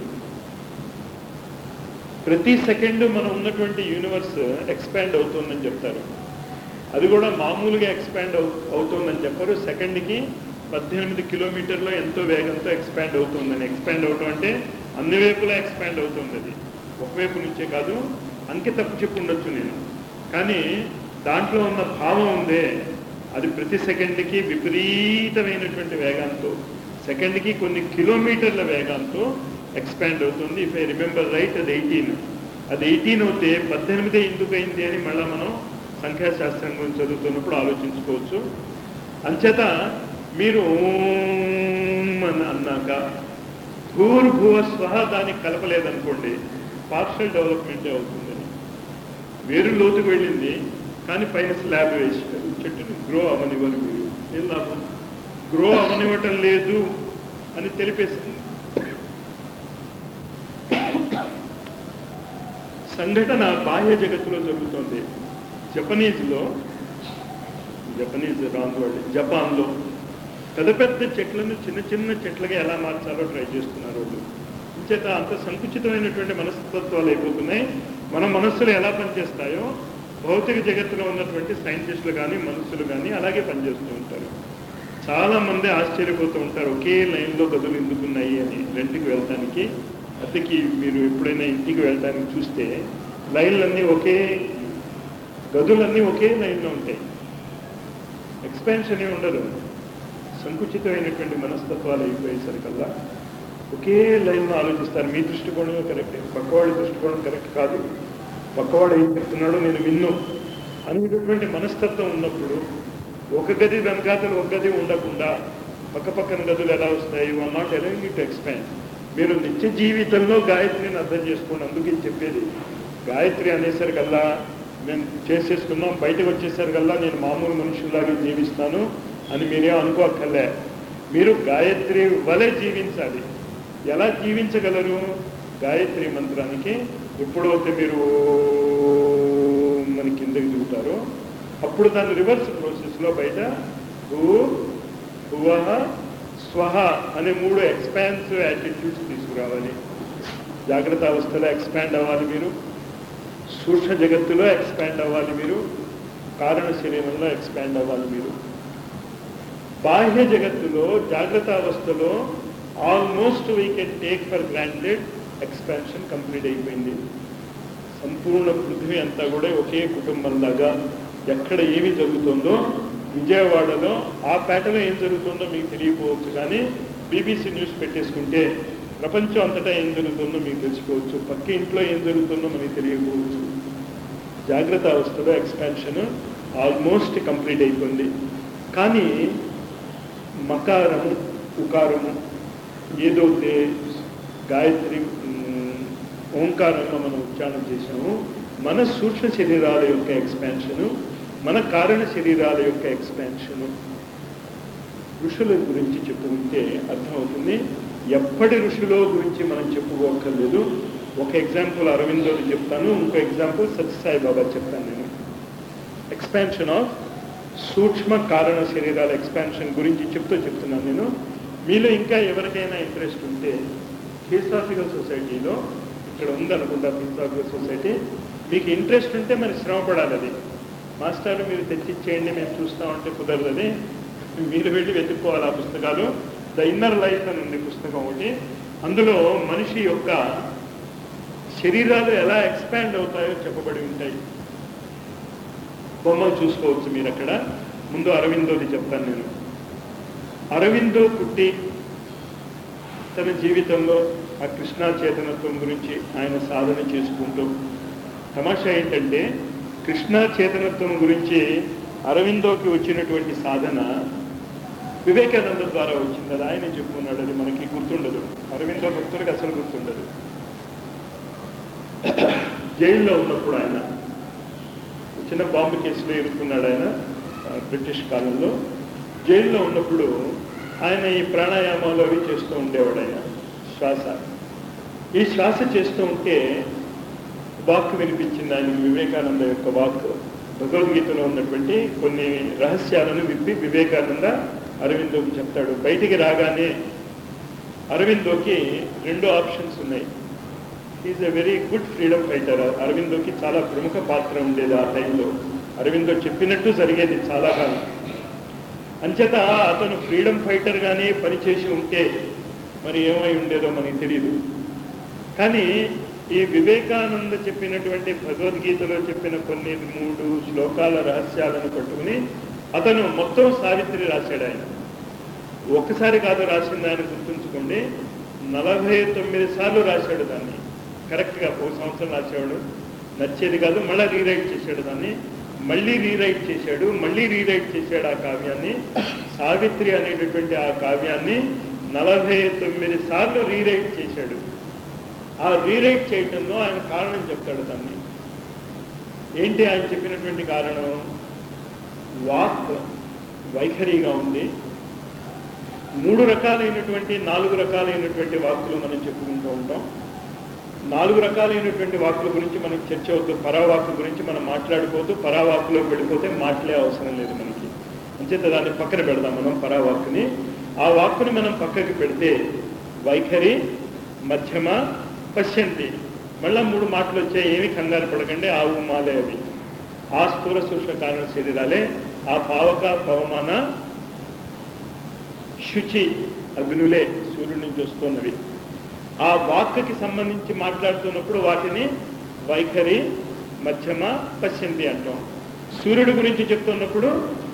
ప్రతి సెకండ్ మనం ఉన్నటువంటి యూనివర్స్ ఎక్స్పాండ్ అవుతుందని చెప్తారు అది కూడా మామూలుగా ఎక్స్పాండ్ అవుతుందని చెప్పారు సెకండ్కి పద్దెనిమిది కిలోమీటర్లో ఎంతో వేగంతో ఎక్స్పాండ్ అవుతుందని ఎక్స్పాండ్ అవటం అంటే అన్ని వైపులా ఎక్స్పాండ్ అవుతుంది అది ఒకవైపు నుంచే కాదు అంకె తప్పు చెప్పి ఉండొచ్చు నేను కానీ దాంట్లో ఉన్న భావం ఉందే అది ప్రతి సెకండ్కి విపరీతమైనటువంటి వేగంతో సెకండ్కి కొన్ని కిలోమీటర్ల వేగంతో ఎక్స్పాండ్ అవుతుంది ఇఫ్ ఐ రిమెంబర్ రైట్ అది ఎయిటీన్ అది ఎయిటీన్ అవుతే పద్దెనిమిది ఎందుకు అయింది అని మళ్ళీ మనం సంఖ్యాశాస్త్రం గురించి చదువుతున్నప్పుడు ఆలోచించుకోవచ్చు అంచేత మీరు ఓం అని అన్నాక భూర్భువ స్వహ దానికి కలపలేదనుకోండి పార్షల్ డెవలప్మెంటే అవుతుందని వేరు లోతుకు వెళ్ళింది కానీ పైన స్లాబ్ వేసారు చెట్టుని గ్రో అవనివ్వని మీరు ఏం లాభం గ్రో అవనివ్వటం లేదు అని తెలిపేసింది సంఘటన బాహ్య జగత్తులో జరుగుతుంది జపనీస్లో జపనీస్ రాంగ్ వర్డ్ జపాన్లో పెద్ద పెద్ద చెట్లను చిన్న చిన్న చెట్లుగా ఎలా మార్చాలో ట్రై చేస్తున్నారు వాళ్ళు చేత అంత సంకుచితమైనటువంటి మనస్తత్వాలు అయిపోతున్నాయి మన మనస్సులు ఎలా పనిచేస్తాయో భౌతిక జగత్తులో ఉన్నటువంటి సైంటిస్టులు కానీ మనుషులు కానీ అలాగే పనిచేస్తూ ఉంటారు చాలా మంది ఆశ్చర్యపోతూ ఉంటారు ఒకే లైన్లో గదులు ఎందుకున్నాయి అని రెంట్కి వెళ్ళటానికి అద్దెకి మీరు ఎప్పుడైనా ఇంటికి వెళ్ళటానికి చూస్తే లైన్లన్నీ ఒకే గదులన్నీ ఒకే లైన్లో ఉంటాయి ఎక్స్పాన్షన్ ఏ ఉండదు సంకుచితమైనటువంటి మనస్తత్వాలు అయిపోయేసరికల్లా ఒకే లైన్లో ఆలోచిస్తారు మీ దృష్టికోణమే కరెక్ట్ పక్కవాడి దృష్టికోణం కరెక్ట్ కాదు పక్కవాడు ఏం చెప్తున్నాడో నేను విన్ను అనేటటువంటి మనస్తత్వం ఉన్నప్పుడు ఒక గది వెనకాతలు ఒక గది ఉండకుండా పక్క పక్కన గదులు ఎలా వస్తాయి one not allowing it expand మీరు నిత్య జీవితంలో గాయత్రిని అర్థం చేసుకోండి అందుకే చెప్పేది గాయత్రి అనేసరికల్లా మేము చేసేసుకున్నాం బయటకు వచ్చేసరికల్లా నేను మామూలు మనుషుల్లాగా జీవిస్తాను అని మీరే అనుకోక్కర్లే మీరు గాయత్రి వలె జీవించాలి ఎలా జీవించగలరు గాయత్రి మంత్రానికి ఎప్పుడైతే మీరు మన కిందకి దిగుతారో అప్పుడు దాని రివర్స్ ప్రాసెస్లో బయట భూ భువ స్వహ అనే మూడు ఎక్స్పాన్సివ్ యాటిట్యూడ్స్ తీసుకురావాలి జాగ్రత్త అవస్థలో ఎక్స్పాండ్ అవ్వాలి మీరు సూక్ష్మ జగత్తులో ఎక్స్పాండ్ అవ్వాలి మీరు కారణ శరీరంలో ఎక్స్పాండ్ అవ్వాలి మీరు బాహ్య జగత్తులో జాగ్రత్త అవస్థలో almost we can take for granted expansion complete అయిపోయింది సంపూర్ణ పృథ్వీ అంతా కూడా ఒకే కుటుంబంలాగా ఎక్కడ ఏమి జరుగుతుందో విజయవాడలో ఆ పేటలో ఏం జరుగుతుందో మీకు తెలియకపోవచ్చు కానీ బీబీసీ న్యూస్ పెట్టేసుకుంటే ప్రపంచం అంతటా ఏం జరుగుతుందో మీకు తెలుసుకోవచ్చు పక్క ఇంట్లో ఏం జరుగుతుందో మనకి తెలియకపోవచ్చు జాగ్రత్త అవస్థలో ఎక్స్పాన్షన్ ఆల్మోస్ట్ కంప్లీట్ అయిపోయింది కానీ మకారము ఉకారము ఏదైతే గాయత్రి ఉమ్, ఓంకారంలో మనం ఉచ్చారణ చేసాము మన సూక్ష్మ శరీరాల యొక్క ఎక్స్పాన్షను మన కారణ శరీరాల యొక్క ఎక్స్పాన్షను ఋషుల గురించి చెప్పుకుంటే అర్థమవుతుంది ఎప్పటి ఋషులో గురించి మనం చెప్పుకోక్కర్లేదు ఒక ఎగ్జాంపుల్ అరవిందోది చెప్తాను ఇంకో ఎగ్జాంపుల్ సత్యసాయి బాబా చెప్తాను నేను ఎక్స్పాన్షన్ ఆఫ్ సూక్ష్మ కారణ శరీరాల ఎక్స్పాన్షన్ గురించి చెప్తూ చెప్తున్నాను నేను మీలో ఇంకా ఎవరికైనా ఇంట్రెస్ట్ ఉంటే థియోసాఫికల్ సొసైటీలో ఇక్కడ ఉందనుకుంటా థియోసాఫికల్ సొసైటీ మీకు ఇంట్రెస్ట్ ఉంటే మరి శ్రమ పడాలి అది మాస్టర్ మీరు తెచ్చిచ్చేయండి మేము చూస్తామంటే కుదరదు అది మీరు వెళ్ళి వెతుక్కోవాలి ఆ పుస్తకాలు ద ఇన్నర్ లైఫ్ అని ఉంది పుస్తకం ఒకటి అందులో మనిషి యొక్క శరీరాలు ఎలా ఎక్స్పాండ్ అవుతాయో చెప్పబడి ఉంటాయి బొమ్మలు చూసుకోవచ్చు మీరు అక్కడ ముందు అరవిందోది చెప్తాను నేను అరవిందో పుట్టి తన జీవితంలో ఆ కృష్ణా చేతనత్వం గురించి ఆయన సాధన చేసుకుంటూ తమాషా ఏంటంటే కృష్ణా చేతనత్వం గురించి అరవిందోకి వచ్చినటువంటి సాధన వివేకానంద ద్వారా వచ్చింది అది ఆయన చెప్పుకున్నాడు అది మనకి గుర్తుండదు అరవిందో భక్తుడికి అసలు గుర్తుండదు జైల్లో ఉన్నప్పుడు ఆయన చిన్న బాంబు కేసులో ఇరుక్కున్నాడు ఆయన ఆ, బ్రిటిష్ కాలంలో జైల్లో ఉన్నప్పుడు ఆయన ఈ ప్రాణాయామాలు అవి చేస్తూ ఉండేవాడు ఆయన శ్వాస ఈ శ్వాస చేస్తూ ఉంటే వాక్ వినిపించింది ఆయన వివేకానంద యొక్క వాక్ భగవద్గీతలో ఉన్నటువంటి కొన్ని రహస్యాలను విప్పి వివేకానంద అరవిందోకి చెప్తాడు బయటికి రాగానే అరవిందోకి రెండు ఆప్షన్స్ ఉన్నాయి is a very good freedom fighter అరవిందోకి చాలా ప్రముఖ పాత్ర ఉండేది ఆ టైంలో అరవిందో చెప్పినట్టు జరిగేది చాలా కాలం అంచేత అతను ఫ్రీడమ్ ఫైటర్ గానే పనిచేసి ఉంటే మరి ఏమై ఉండేదో మనకి తెలియదు కానీ ఈ వివేకానంద చెప్పినటువంటి భగవద్గీతలో చెప్పిన కొన్ని మూడు శ్లోకాల రహస్యాలను పట్టుకుని అతను మొత్తం సావిత్రి రాశాడు ఆయన ఒక్కసారి కాదు రాసింది ఆయన గుర్తుంచుకోండి నలభై తొమ్మిది సార్లు రాశాడు దాన్ని కరెక్ట్గా ఒక సంవత్సరం రాసేవాడు నచ్చేది కాదు మళ్ళీ రీరైట్ చేశాడు దాన్ని మళ్ళీ రీరైట్ చేశాడు మళ్ళీ రీరైట్ చేశాడు ఆ కావ్యాన్ని సావిత్రి అనేటటువంటి ఆ కావ్యాన్ని నలభై తొమ్మిది సార్లు రీరైట్ చేశాడు ఆ రీరైట్ చేయటంలో ఆయన కారణం చెప్తాడు దాన్ని ఏంటి ఆయన చెప్పినటువంటి కారణం వాక్ వైఖరిగా ఉంది మూడు రకాలైనటువంటి నాలుగు రకాలైనటువంటి వాక్కులు మనం చెప్పుకుంటూ ఉంటాం నాలుగు రకాలైనటువంటి వాక్కుల గురించి మనకి చర్చ అవుతూ పరావాక్కు గురించి మనం మాట్లాడుకోవద్దు పరావాక్కులోకి వెళ్ళిపోతే మాటలే అవసరం లేదు మనకి అంచేత దాన్ని పక్కన పెడదాం మనం పరావాక్కుని ఆ వాక్కుని మనం పక్కకి పెడితే వైఖరి మధ్యమ పశ్యంతి మళ్ళా మూడు మాటలు వచ్చాయి ఏమి కంగారు పడకండి ఆవు మాలే అవి ఆ స్థూల సూక్ష్మ కారణ శరీరాలే ఆ పావక పవమాన శుచి అగ్నులే సూర్యుడి నుంచి వస్తున్నవి ఆ వాక్కి సంబంధించి మాట్లాడుతున్నప్పుడు వాటిని వైఖరి మధ్యమ పశ్యంతి అంటాం సూర్యుడి గురించి చెప్తున్నప్పుడు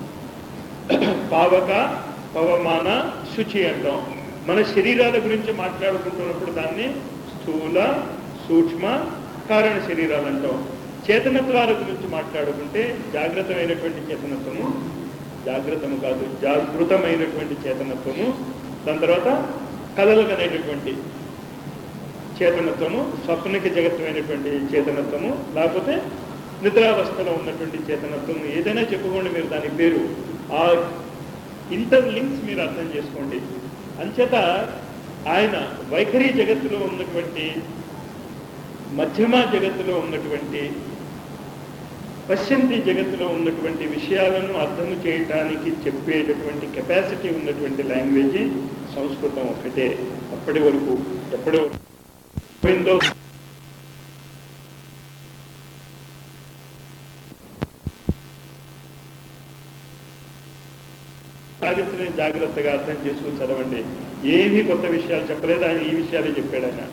పావక పవమాన శుచి అంటాం మన శరీరాల గురించి మాట్లాడుకుంటున్నప్పుడు దాన్ని స్థూల సూక్ష్మ కారణ శరీరాలు అంటాం చేతనత్వాల గురించి మాట్లాడుకుంటే జాగ్రత్తమైనటువంటి చేతనత్వము జాగ్రత్తము కాదు జాగృతమైనటువంటి చేతనత్వము దాని తర్వాత కలలుగనేటటువంటి చేతనత్వము స్వప్నకి జగత్తమైనటువంటి చేతనత్వము లేకపోతే నిద్రావస్థలో ఉన్నటువంటి చేతనత్వము ఏదైనా చెప్పుకోండి మీరు దాని పేరు ఆ ఇంటర్ లింక్స్ మీరు అర్థం చేసుకోండి అంచేత ఆయన వైఖరి జగత్తులో ఉన్నటువంటి మధ్యమ జగత్తులో ఉన్నటువంటి పశ్చంతి జగత్తులో ఉన్నటువంటి విషయాలను అర్థం చేయటానికి చెప్పేటటువంటి కెపాసిటీ ఉన్నటువంటి లాంగ్వేజ్ సంస్కృతం ఒకటే అప్పటి వరకు ఎప్పటి వరకు అరవిందో సావిత్రిని జాగ్రత్తగా అర్థం చేసుకుని చదవండి ఏమీ కొత్త విషయాలు చెప్పలేదు ఆయన ఈ విషయాలే చెప్పాడు ఆయన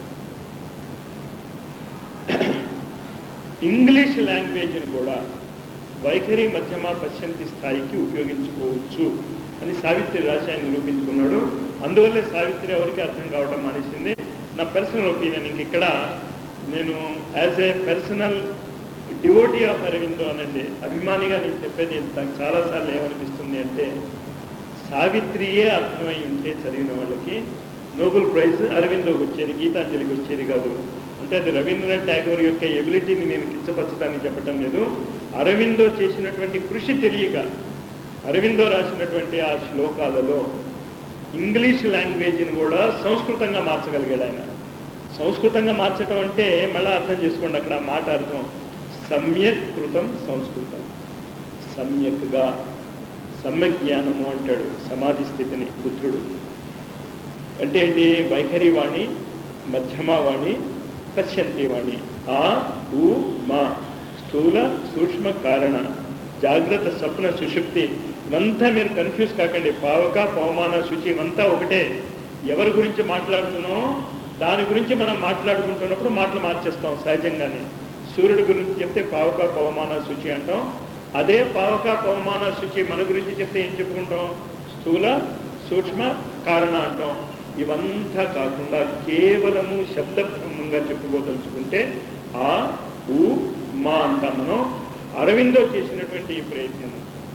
ఇంగ్లీష్ లాంగ్వేజ్ని కూడా వైఖరి మధ్యమ పశ్చంతి స్థాయికి ఉపయోగించుకోవచ్చు అని సావిత్రి రాసి ఆయన నిరూపించుకున్నాడు అందువల్లే సావిత్రి ఎవరికి అర్థం కావడం మానేసింది నా పర్సనల్ ఒపీనియన్ ఇంక ఇక్కడ నేను as a personal devotee of Aurobindo అనండి అభిమానిగా నేను చెప్పేది నాకు చాలాసార్లు ఏమనిపిస్తుంది అంటే సావిత్రియే అర్థమై ఉంటే చదివిన వాళ్ళకి నోబెల్ ప్రైజ్ అరవిందోకి వచ్చేది గీతాంజలికి వచ్చేది కాదు అంటే అది రవీంద్రనాథ్ ట్యాగోర్ యొక్క ఎబిలిటీని నేను కించపరచడానికి చెప్పటం లేదు అరవిందో చేసినటువంటి కృషి తెలియక అరవిందో రాసినటువంటి ఆ శ్లోకాలలో ఇంగ్లీష్ లాంగ్వేజ్ని కూడా సంస్కృతంగా మార్చగలిగాడు ఆయన సంస్కృతంగా మార్చడం అంటే మళ్ళీ అర్థం చేసుకోండి అక్కడ ఆ మాట అర్థం సమ్యక్ కృతం సంస్కృతం సమ్యక్గా సమ్యక్ జ్ఞానము అంటాడు సమాధి స్థితిని బుద్ధుడు అంటే ఏంటి వైఖరి వాణి మధ్యమ వాణి పశ్యంతి వాణి ఆ ఉ మా స్థూల సూక్ష్మ కారణ జాగ్రత్త స్వప్న సుషుప్తి ఇవంతా మీరు కన్ఫ్యూజ్ కాకండి పావక పవమాన శుచి ఇవంతా ఒకటే ఎవరి గురించి మాట్లాడుతున్నామో దాని గురించి మనం మాట్లాడుకుంటున్నప్పుడు మాటలు మార్చేస్తాం సహజంగానే సూర్యుడి గురించి చెప్తే పావక పవమాన శుచి అంటాం అదే పావక పవమాన శుచి మన గురించి చెప్తే ఏం చెప్పుకుంటాం స్థూల సూక్ష్మ కారణ అంటాం ఇవంతా కాకుండా కేవలము శబ్దబ్రహ్మంగా చెప్పుకోదలుచుకుంటే ఆ ఊ మా అంటాం మనం అరవిందో చేసినటువంటి ఈ ప్రయత్నం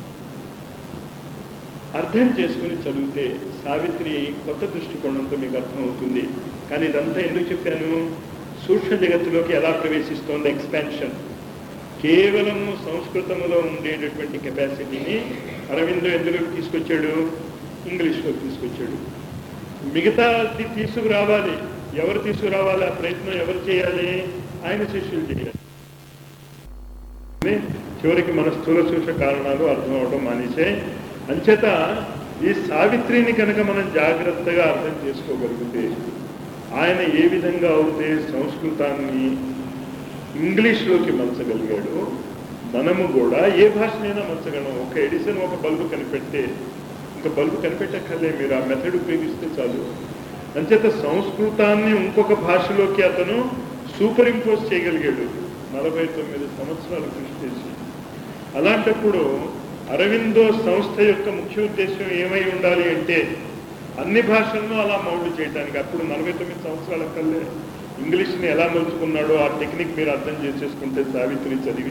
అర్థం చేసుకుని చదివితే సావిత్రి కొత్త దృష్టికోణంతో మీకు అర్థమవుతుంది కానీ ఇదంతా ఎందుకు చెప్పాను సూక్ష్మ జగత్తులోకి ఎలా ప్రవేశిస్తోంది ఎక్స్పాన్షన్ కేవలము సంస్కృతంలో ఉండేటటువంటి కెపాసిటీని అరవిందో ఎందులోకి తీసుకొచ్చాడు ఇంగ్లీష్లోకి తీసుకొచ్చాడు మిగతాది తీసుకురావాలి ఎవరు తీసుకురావాలి ఆ ప్రయత్నం ఎవరు చేయాలి ఆయన శిష్యులు చేయాలి చివరికి మన స్థూల సూక్ష్మ కారణాలు అర్థం అవడం మానేసే అంచేత ఈ సావిత్రిని కనుక మనం జాగ్రత్తగా అర్థం చేసుకోగలిగితే ఆయన ఏ విధంగా అయితే సంస్కృతాన్ని ఇంగ్లీష్లోకి మలచగలిగాడు మనము కూడా ఏ భాషనైనా మలచగలం ఒక ఎడిసన్ ఒక బల్బు కనిపెడితే ఇంకా బల్బు కనిపెట్టక్కర్లే మీరు ఆ మెథడ్ ఉపయోగిస్తే చాలు అంచేత సంస్కృతాన్ని ఇంకొక భాషలోకి అతను సూపర్ ఇంపోజ్ చేయగలిగాడు నలభై తొమ్మిది సంవత్సరాలు కృషి చేసి అలాంటప్పుడు అరవిందో సంస్థ యొక్క ముఖ్య ఉద్దేశం ఏమై ఉండాలి అంటే అన్ని భాషలను అలా మౌల్డ్ చేయడానికి అప్పుడు నలభై తొమ్మిది సంవత్సరాల కల్లే ఇంగ్లీష్ని ఎలా మలుచుకున్నాడో ఆ టెక్నిక్ మీరు అర్థం చేసేసుకుంటే సావిత్రి చదివి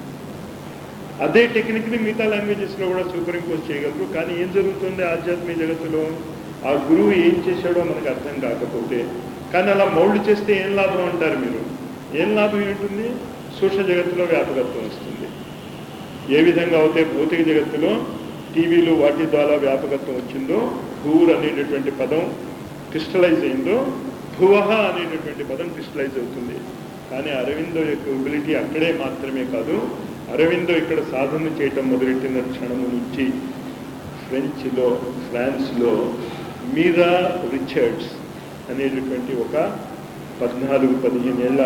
అదే టెక్నిక్ని మిగతా లాంగ్వేజెస్లో కూడా సూపర్ ఇంపోజ్ చేయగలరు కానీ ఏం జరుగుతుంది ఆధ్యాత్మిక జగత్తులో ఆ గురువు ఏం చేశాడో మనకు అర్థం కాకపోతే కానీ అలా మౌల్డ్ చేస్తే ఏం లాభం అంటారు మీరు ఏం లాభం ఏంటుంది సూక్ష్మ జగత్తులో వ్యాపకత్వం వస్తుంది ఏ విధంగా అయితే భౌతిక జగత్తులో టీవీలు వాటి ద్వారా వ్యాపకత్వం వచ్చిందో భూర్ అనేటటువంటి పదం క్రిస్టలైజ్ అయిందో భువహ అనేటటువంటి పదం క్రిస్టలైజ్ అవుతుంది కానీ అరవిందో యొక్క ఎబిలిటీ అక్కడే మాత్రమే కాదు అరవిందో ఇక్కడ సాధన చేయటం మొదలెట్టిన క్షణము నుంచి ఫ్రెంచ్లో ఫ్రాన్స్లో మీరా రిచర్డ్స్ అనేటటువంటి ఒక పద్నాలుగు పదిహేను ఏళ్ళ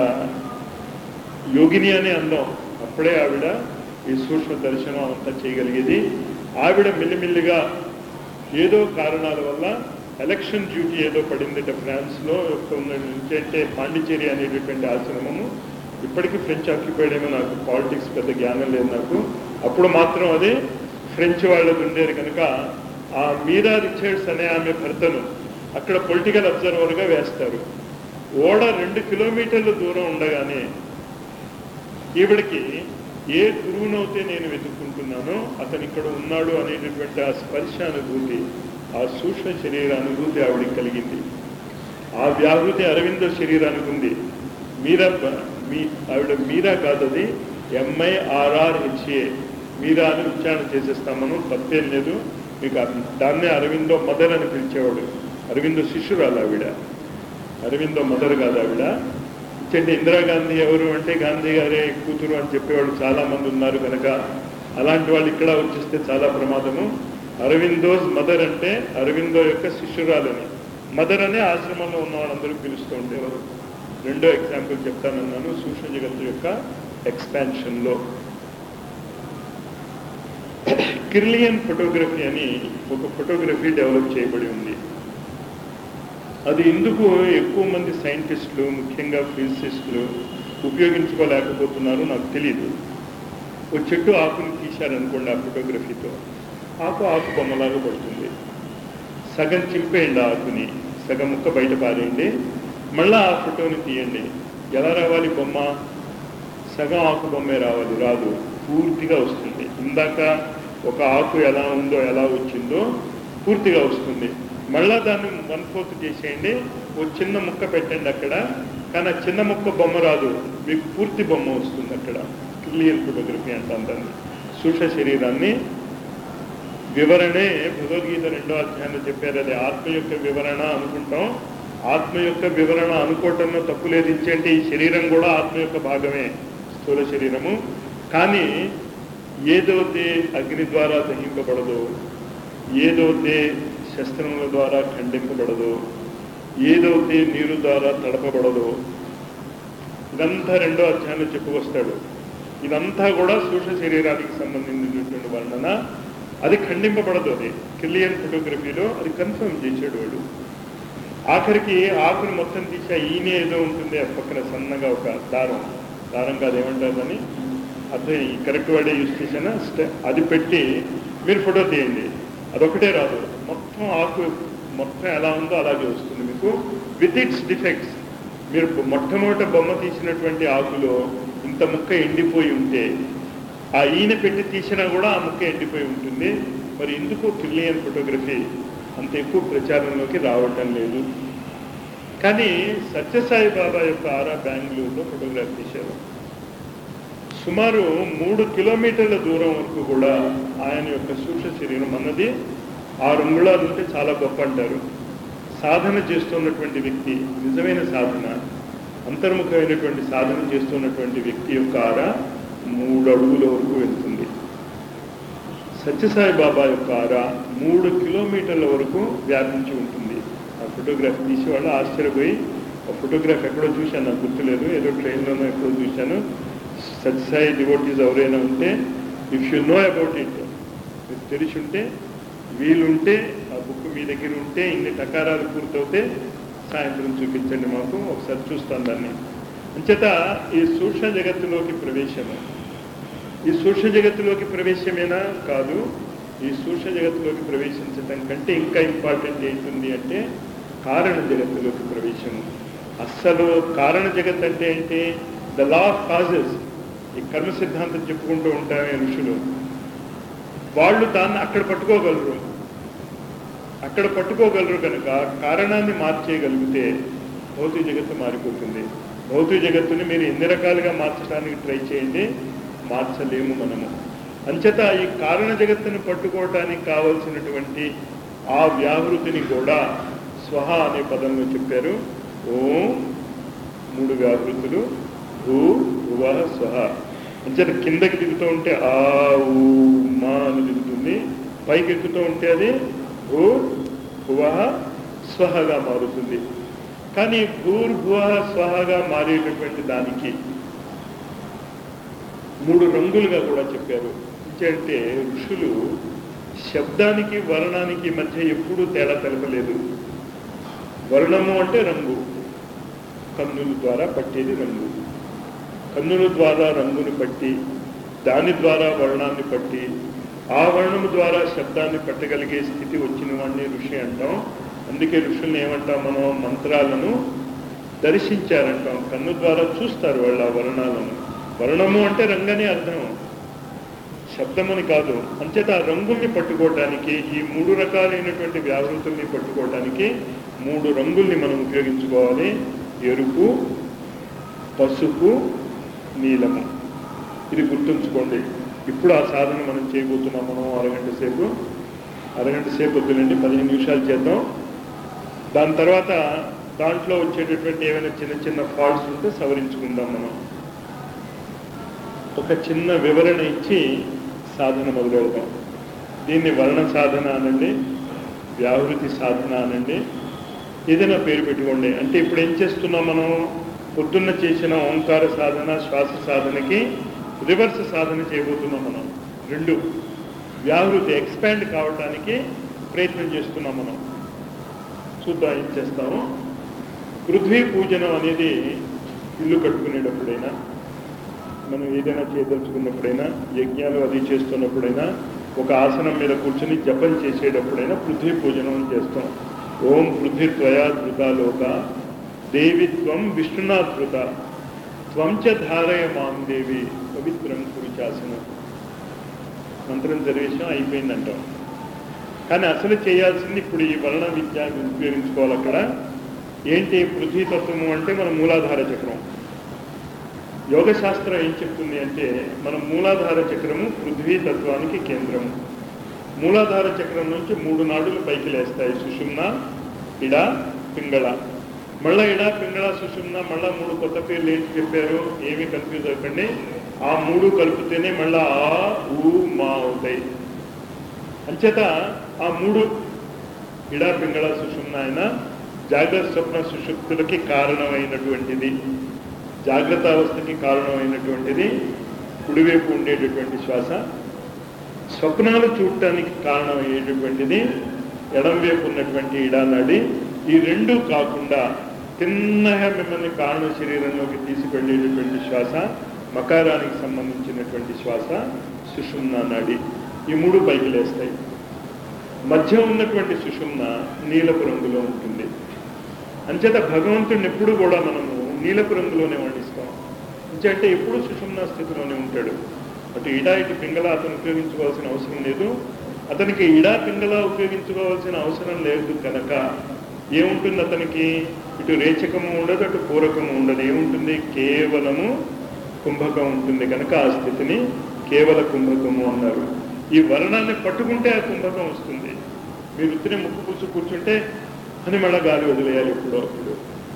యోగిని అనే అందం అప్పుడే ఆవిడ ఈ సూక్ష్మ దర్శనం అంతా చేయగలిగేది ఆవిడ మెల్లిమెల్లిగా ఏదో కారణాల వల్ల ఎలక్షన్ డ్యూటీ ఏదో పడిందట ఫ్రాన్స్లో నుంచి అంటే పాండిచేరి అనేటటువంటి ఆశ్రమము ఇప్పటికీ ఫ్రెంచ్ ఆక్యుపైడ్ ఏమో నాకు పాలిటిక్స్ పెద్ద జ్ఞానం లేదు నాకు అప్పుడు మాత్రం అది ఫ్రెంచ్ వాళ్ళది ఉండేది కనుక ఆ మీరా రిచర్డ్స్ అనే ఆమె భర్తను అక్కడ పొలిటికల్ అబ్జర్వర్గా వేస్తారు ఓడ రెండు కిలోమీటర్ల దూరం ఉండగానే ఈవిడికి ఏ గురువునైతే నేను వెతుక్కుంటున్నానో అతను ఇక్కడ ఉన్నాడు అనేటటువంటి ఆ స్పర్శ అనుభూతి ఆ సూక్ష్మ శరీర అనుభూతి ఆవిడికి కలిగింది ఆ వ్యాహృతి అరవింద శరీరానికి ఉంది మీరా మీ ఆవిడ మీరా కాదు అది ఎంఐఆర్ఆర్హెచ్ఏ మీరా అని ఉచ్చారణ చేసేస్తాం మనం తప్పేం లేదు మీకు అర్థం. దాన్నే అరవిందో మదర్ అని పిలిచేవాడు అరవిందో శిష్యురాలు ఆవిడ అరవిందో మదర్ కాదు ఆవిడ ఇచ్చండి ఇందిరాగాంధీ ఎవరు అంటే గాంధీ గారే కూతురు అని చెప్పేవాళ్ళు చాలా మంది ఉన్నారు కనుక అలాంటి వాళ్ళు ఇక్కడ వచ్చేస్తే చాలా ప్రమాదము అరవిందోస్ మదర్ అంటే అరవిందో యొక్క శిష్యురాలని మదర్ అనే ఆశ్రమంలో ఉన్న వాళ్ళందరూ పిలుస్తూ ఉండేవారు రెండో ఎగ్జాంపుల్ చెప్తానన్నాను సూక్ష్మ జగత్తు యొక్క ఎక్స్పాన్షన్లో కిర్లియన్ ఫోటోగ్రఫీ అని ఒక ఫోటోగ్రఫీ డెవలప్ చేయబడి ఉంది అది ఎందుకు ఎక్కువ మంది సైంటిస్టులు ముఖ్యంగా ఫిజిసిస్టులు ఉపయోగించుకోలేకపోతున్నారో నాకు తెలియదు ఓ చెట్టు ఆకుని తీశారనుకోండి ఆ ఫోటోగ్రఫీతో ఆకు ఆకు బొమ్మలాగా పడుతుంది సగం చింపేయండి ఆ ఆకుని సగం ముక్క బయట పారేయండి మళ్ళా ఆ ఫోటోని తీయండి ఎలా రావాలి బొమ్మ సగం ఆకు బొమ్మే రావాలి రాదు పూర్తిగా వస్తుంది ఇందాక ఒక ఆకు ఎలా ఉందో ఎలా వచ్చిందో పూర్తిగా వస్తుంది మళ్ళా దాన్ని వన్ ఫోర్త్ చేసేయండి ఓ చిన్న ముక్క పెట్టండి అక్కడ కానీ ఆ చిన్న ముక్క బొమ్మ రాదు మీకు పూర్తి బొమ్మ వస్తుంది అక్కడ క్లియర్ ఫోటోగ్రఫీ అంటాం దాన్ని సూక్ష్మ శరీరాన్ని వివరణే భగవద్గీత రెండో అధ్యాయంలో చెప్పారు అది ఆత్మ యొక్క వివరణ అనుకుంటాం ఆత్మ యొక్క వివరణ అనుకోవటంలో తప్పు లేదు ఇచ్చేంటే ఈ శరీరం కూడా ఆత్మ యొక్క భాగమే స్థూల శరీరము కానీ ఏదైతే అగ్ని ద్వారా దహింపబడదో ఏదైతే శస్త్రముల ద్వారా ఖండింపబడదో ఏదైతే నీరు ద్వారా తడపబడదో ఇదంతా రెండో అధ్యాయంలో చెప్పుకొస్తాడు ఇదంతా కూడా సూక్ష్మ శరీరానికి సంబంధించినటువంటి వర్ణన అది ఖండింపబడదు అది కిలియన్ ఫోటోగ్రఫీలో అది కన్ఫర్మ్ చేశాడు వాడు ఆఖరికి ఆకుని మొత్తం తీసా ఈయన ఏదో ఉంటుంది ఆ పక్కన సన్నగా ఒక దారం దారం కాదు ఏమంటారు దాన్ని అర్థం కరెక్ట్ వాడే యూజ్ చేశానా స్టె- అది పెట్టి మీరు ఫోటో తీయండి అదొకటే రాదు మొత్తం ఆకు మొత్తం ఎలా ఉందో అలాగే వస్తుంది మీకు విత్ ఇట్స్ డిఫెక్ట్స్ మీరు మొట్టమొదట బొమ్మ తీసినటువంటి ఆకులో ఇంత ముక్క ఎండిపోయి ఉంటే ఆ ఈయన పెట్టి తీసినా కూడా ఆ ముక్క ఎండిపోయి ఉంటుంది మరి ఎందుకు కిలియన్ ఫోటోగ్రఫీ అంత ఎక్కువ ప్రచారంలోకి రావటం లేదు కానీ సత్యసాయి బాబా యొక్క ఆరా బెంగళూరులో ఫోటోగ్రాఫ్ తీశారు సుమారు మూడు కిలోమీటర్ల దూరం వరకు కూడా ఆయన యొక్క సూక్ష్మ శరీరం అన్నది ఆరు అంగుళాలు ఉంటే చాలా గొప్ప అంటారు సాధన చేస్తున్నటువంటి వ్యక్తి నిజమైన సాధన అంతర్ముఖమైనటువంటి సాధన చేస్తున్నటువంటి వ్యక్తి యొక్క ఆర మూడు అడుగుల వరకు వెళ్తుంది సత్యసాయి బాబా యొక్క ఆర మూడు కిలోమీటర్ల వరకు వ్యాపించి ఉంటుంది ఆ ఫోటోగ్రాఫ్ తీసి వాళ్ళు ఆశ్చర్యపోయి ఆ ఫోటోగ్రాఫ్ ఎక్కడో చూశాను నాకు గుర్తులేదు ఏదో ట్రైన్లోనో ఎక్కడో చూశాను సత్యసాయి డివోటీస్ ఎవరైనా ఉంటే if you know about it మీకు తెలిసి ఉంటే వీలుంటే ఆ బుక్ మీ దగ్గర ఉంటే ఇన్ని టకారాలు పూర్తవుతే సాయంత్రం చూపించండి మాకు ఒకసారి చూస్తాం దాన్ని అంచేత ఈ సూక్ష్మ జగత్తులోకి ప్రవేశము ఈ సూక్ష్మ జగత్తులోకి ప్రవేశమేనా కాదు ఈ సూక్ష్మ జగత్తులోకి ప్రవేశించటం కంటే ఇంకా ఇంపార్టెంట్ ఏంటుంది అంటే కారణ జగత్తులోకి ప్రవేశము అస్సలు కారణ జగత్ అంటే ఏంటి ద లా ఆఫ్ కాజెస్ ఈ కర్మ సిద్ధాంతం చెప్పుకుంటూ ఉంటామే ఋషులు వాళ్ళు దాన్ని అక్కడ పట్టుకోగలరు అక్కడ పట్టుకోగలరు కనుక కారణాన్ని మార్చేయగలిగితే భౌతిక జగత్తు మారిపోతుంది భౌతిక జగత్తుని మీరు ఎన్ని రకాలుగా మార్చడానికి ట్రై చేయండి మార్చలేము మనము అంచేత ఈ కారణ జగత్తుని పట్టుకోవటానికి కావలసినటువంటి ఆ వ్యాహృతిని కూడా స్వహ అనే పదంలో చెప్పారు ఓం మూడు వ్యాహృతులు భూ భువ స్వహ అంచేత కిందకి దిగుతూ ఉంటే ఆ ఊ మా అని దిగుతుంది పైకి ఎక్కుతూ ఉంటే అది భూ భువ స్వహగా మారుతుంది కానీ భూర్భువ స్వహగా మారేటటువంటి దానికి మూడు రంగులుగా కూడా చెప్పారు అంటే ఋషులు శబ్దానికి వర్ణానికి మధ్య ఎప్పుడూ తేడా తెలపలేదు వర్ణము అంటే రంగు కన్నుల ద్వారా పట్టేది రంగు కన్నుల ద్వారా రంగుని పట్టి దాని ద్వారా వర్ణాన్ని పట్టి ఆ వర్ణము ద్వారా శబ్దాన్ని పట్టగలిగే స్థితి వచ్చిన వాడిని ఋషి అంటాం అందుకే ఋషుల్ని ఏమంటాం మనం మంత్రాలను దర్శించారంటాం కన్ను ద్వారా చూస్తారు వాళ్ళు ఆ వర్ణాలను వర్ణము అంటే రంగని అర్థం శబ్దమని కాదు అంచేత ఆ రంగుల్ని పట్టుకోవటానికి ఈ మూడు రకాలైనటువంటి వ్యావృతుల్ని పట్టుకోవటానికి మూడు రంగుల్ని మనం ఉపయోగించుకోవాలి ఎరుపు పసుపు నీలము ఇది గుర్తుంచుకోండి ఇప్పుడు ఆ సాధన మనం చేయబోతున్నాం మనం అరగంట సేపు అరగంట సేపు వద్దులండి పదిహేను నిమిషాలు చేద్దాం దాని తర్వాత దాంట్లో వచ్చేటటువంటి ఏమైనా చిన్న చిన్న ఫాల్ట్స్ ఉంటే సవరించుకుందాం మనం ఒక చిన్న వివరణ ఇచ్చి సాధన మొదలెడదాం దీన్ని వర్ణ సాధన అనండి వ్యాహృతి సాధన అనండి ఏదైనా పేరు పెట్టుకోండి అంటే ఇప్పుడు ఏం చేస్తున్నాం మనం పొద్దున్న చేసిన ఓంకార సాధన శ్వాస సాధనకి రివర్స్ సాధన చేయబోతున్నాం మనం రెండు వ్యాహృతి ఎక్స్పాండ్ కావడానికి ప్రయత్నం చేస్తున్నాం మనం చూద్దాం ఏం చేస్తాము పృథ్వీ పూజనం అనేది ఇల్లు కట్టుకునేటప్పుడైనా మనం ఏదైనా చేయదలుచుకున్నప్పుడైనా యజ్ఞాలు అది చేస్తున్నప్పుడైనా ఒక ఆసనం మీద కూర్చొని జపం చేసేటప్పుడైనా పృథ్వీ పూజనం చేస్తాం ఓం పృథ్వీ త్వయా ధృతాలోక దేవిత్వం విష్ణునాధృత త్వం చ ధారయ మాం దేవి పవిత్రం కురుచాసనం మంత్రం చదివేశాం అయిపోయిందంటాం కానీ అసలు చేయాల్సింది ఇప్పుడు ఈ వర్ణ విద్య ఉపయోగించుకోవాలి అక్కడ ఏంటి పృథ్వీతత్వము అంటే మన మూలాధార చక్రం యోగ శాస్త్రం ఏం చెప్తుంది అంటే మన మూలాధార చక్రము పృథ్వీ తత్వానికి కేంద్రము మూలాధార చక్రం నుంచి మూడు నాడులు పైకి లేస్తాయి సుషుమ్న ఇడ పింగళ మళ్ళా ఇడ పింగళ సుషుమ్న మళ్ళా మూడు కొత్త పేర్లు ఏంటి చెప్పారు ఏమీ కన్ఫ్యూజ్ అవ్వకండి ఆ మూడు కలిపితేనే మళ్ళా ఆ ఊ మా అవుతాయి అంచేత ఆ మూడు ఇడా పింగళ సుషుమ్న అయిన జాగ్రత్త స్వప్న సుషుప్తులకి కారణమైనటువంటిది జాగ్రత్త అవస్థకి కారణమైనటువంటిది కుడివైపు ఉండేటటువంటి శ్వాస స్వప్నాలు చూడటానికి కారణమయ్యేటటువంటిది ఎడంవైపు ఉన్నటువంటి ఇడానాడి ఈ రెండు కాకుండా తిన్నగా మిమ్మల్ని కారణ శరీరంలోకి తీసుకెళ్ళేటటువంటి శ్వాస మకారానికి సంబంధించినటువంటి శ్వాస సుషుమ్న నాడి ఈ మూడు పైకి లేస్తాయి మధ్య ఉన్నటువంటి సుషుమ్న నీలపు రంగులో ఉంటుంది అంచేత భగవంతుడిని ఎప్పుడు కూడా మనము నీలపు రంగులోనే వర్ణిస్తాం అంటే ఎప్పుడు సుషుమ్న స్థితిలోనే ఉంటాడు అటు ఇడా ఇటు పింగళ అతను ఉపయోగించుకోవాల్సిన అవసరం లేదు అతనికి ఇడా పింగళ ఉపయోగించుకోవాల్సిన అవసరం లేదు కనుక ఏముంటుంది అతనికి ఇటు రేచకము ఉండదు అటు పూరకము ఉండదు ఏముంటుంది కేవలము కుంభకం ఉంటుంది కనుక ఆ స్థితిని కేవల కుంభకము అన్నారు ఈ వర్ణాన్ని పట్టుకుంటే ఆ కుంభకం వస్తుంది మీరు ఉత్తిని ముక్కు పూసు కూర్చుంటే అని మళ్ళా గాలి వదిలేయాలి ఎప్పుడో అప్పుడు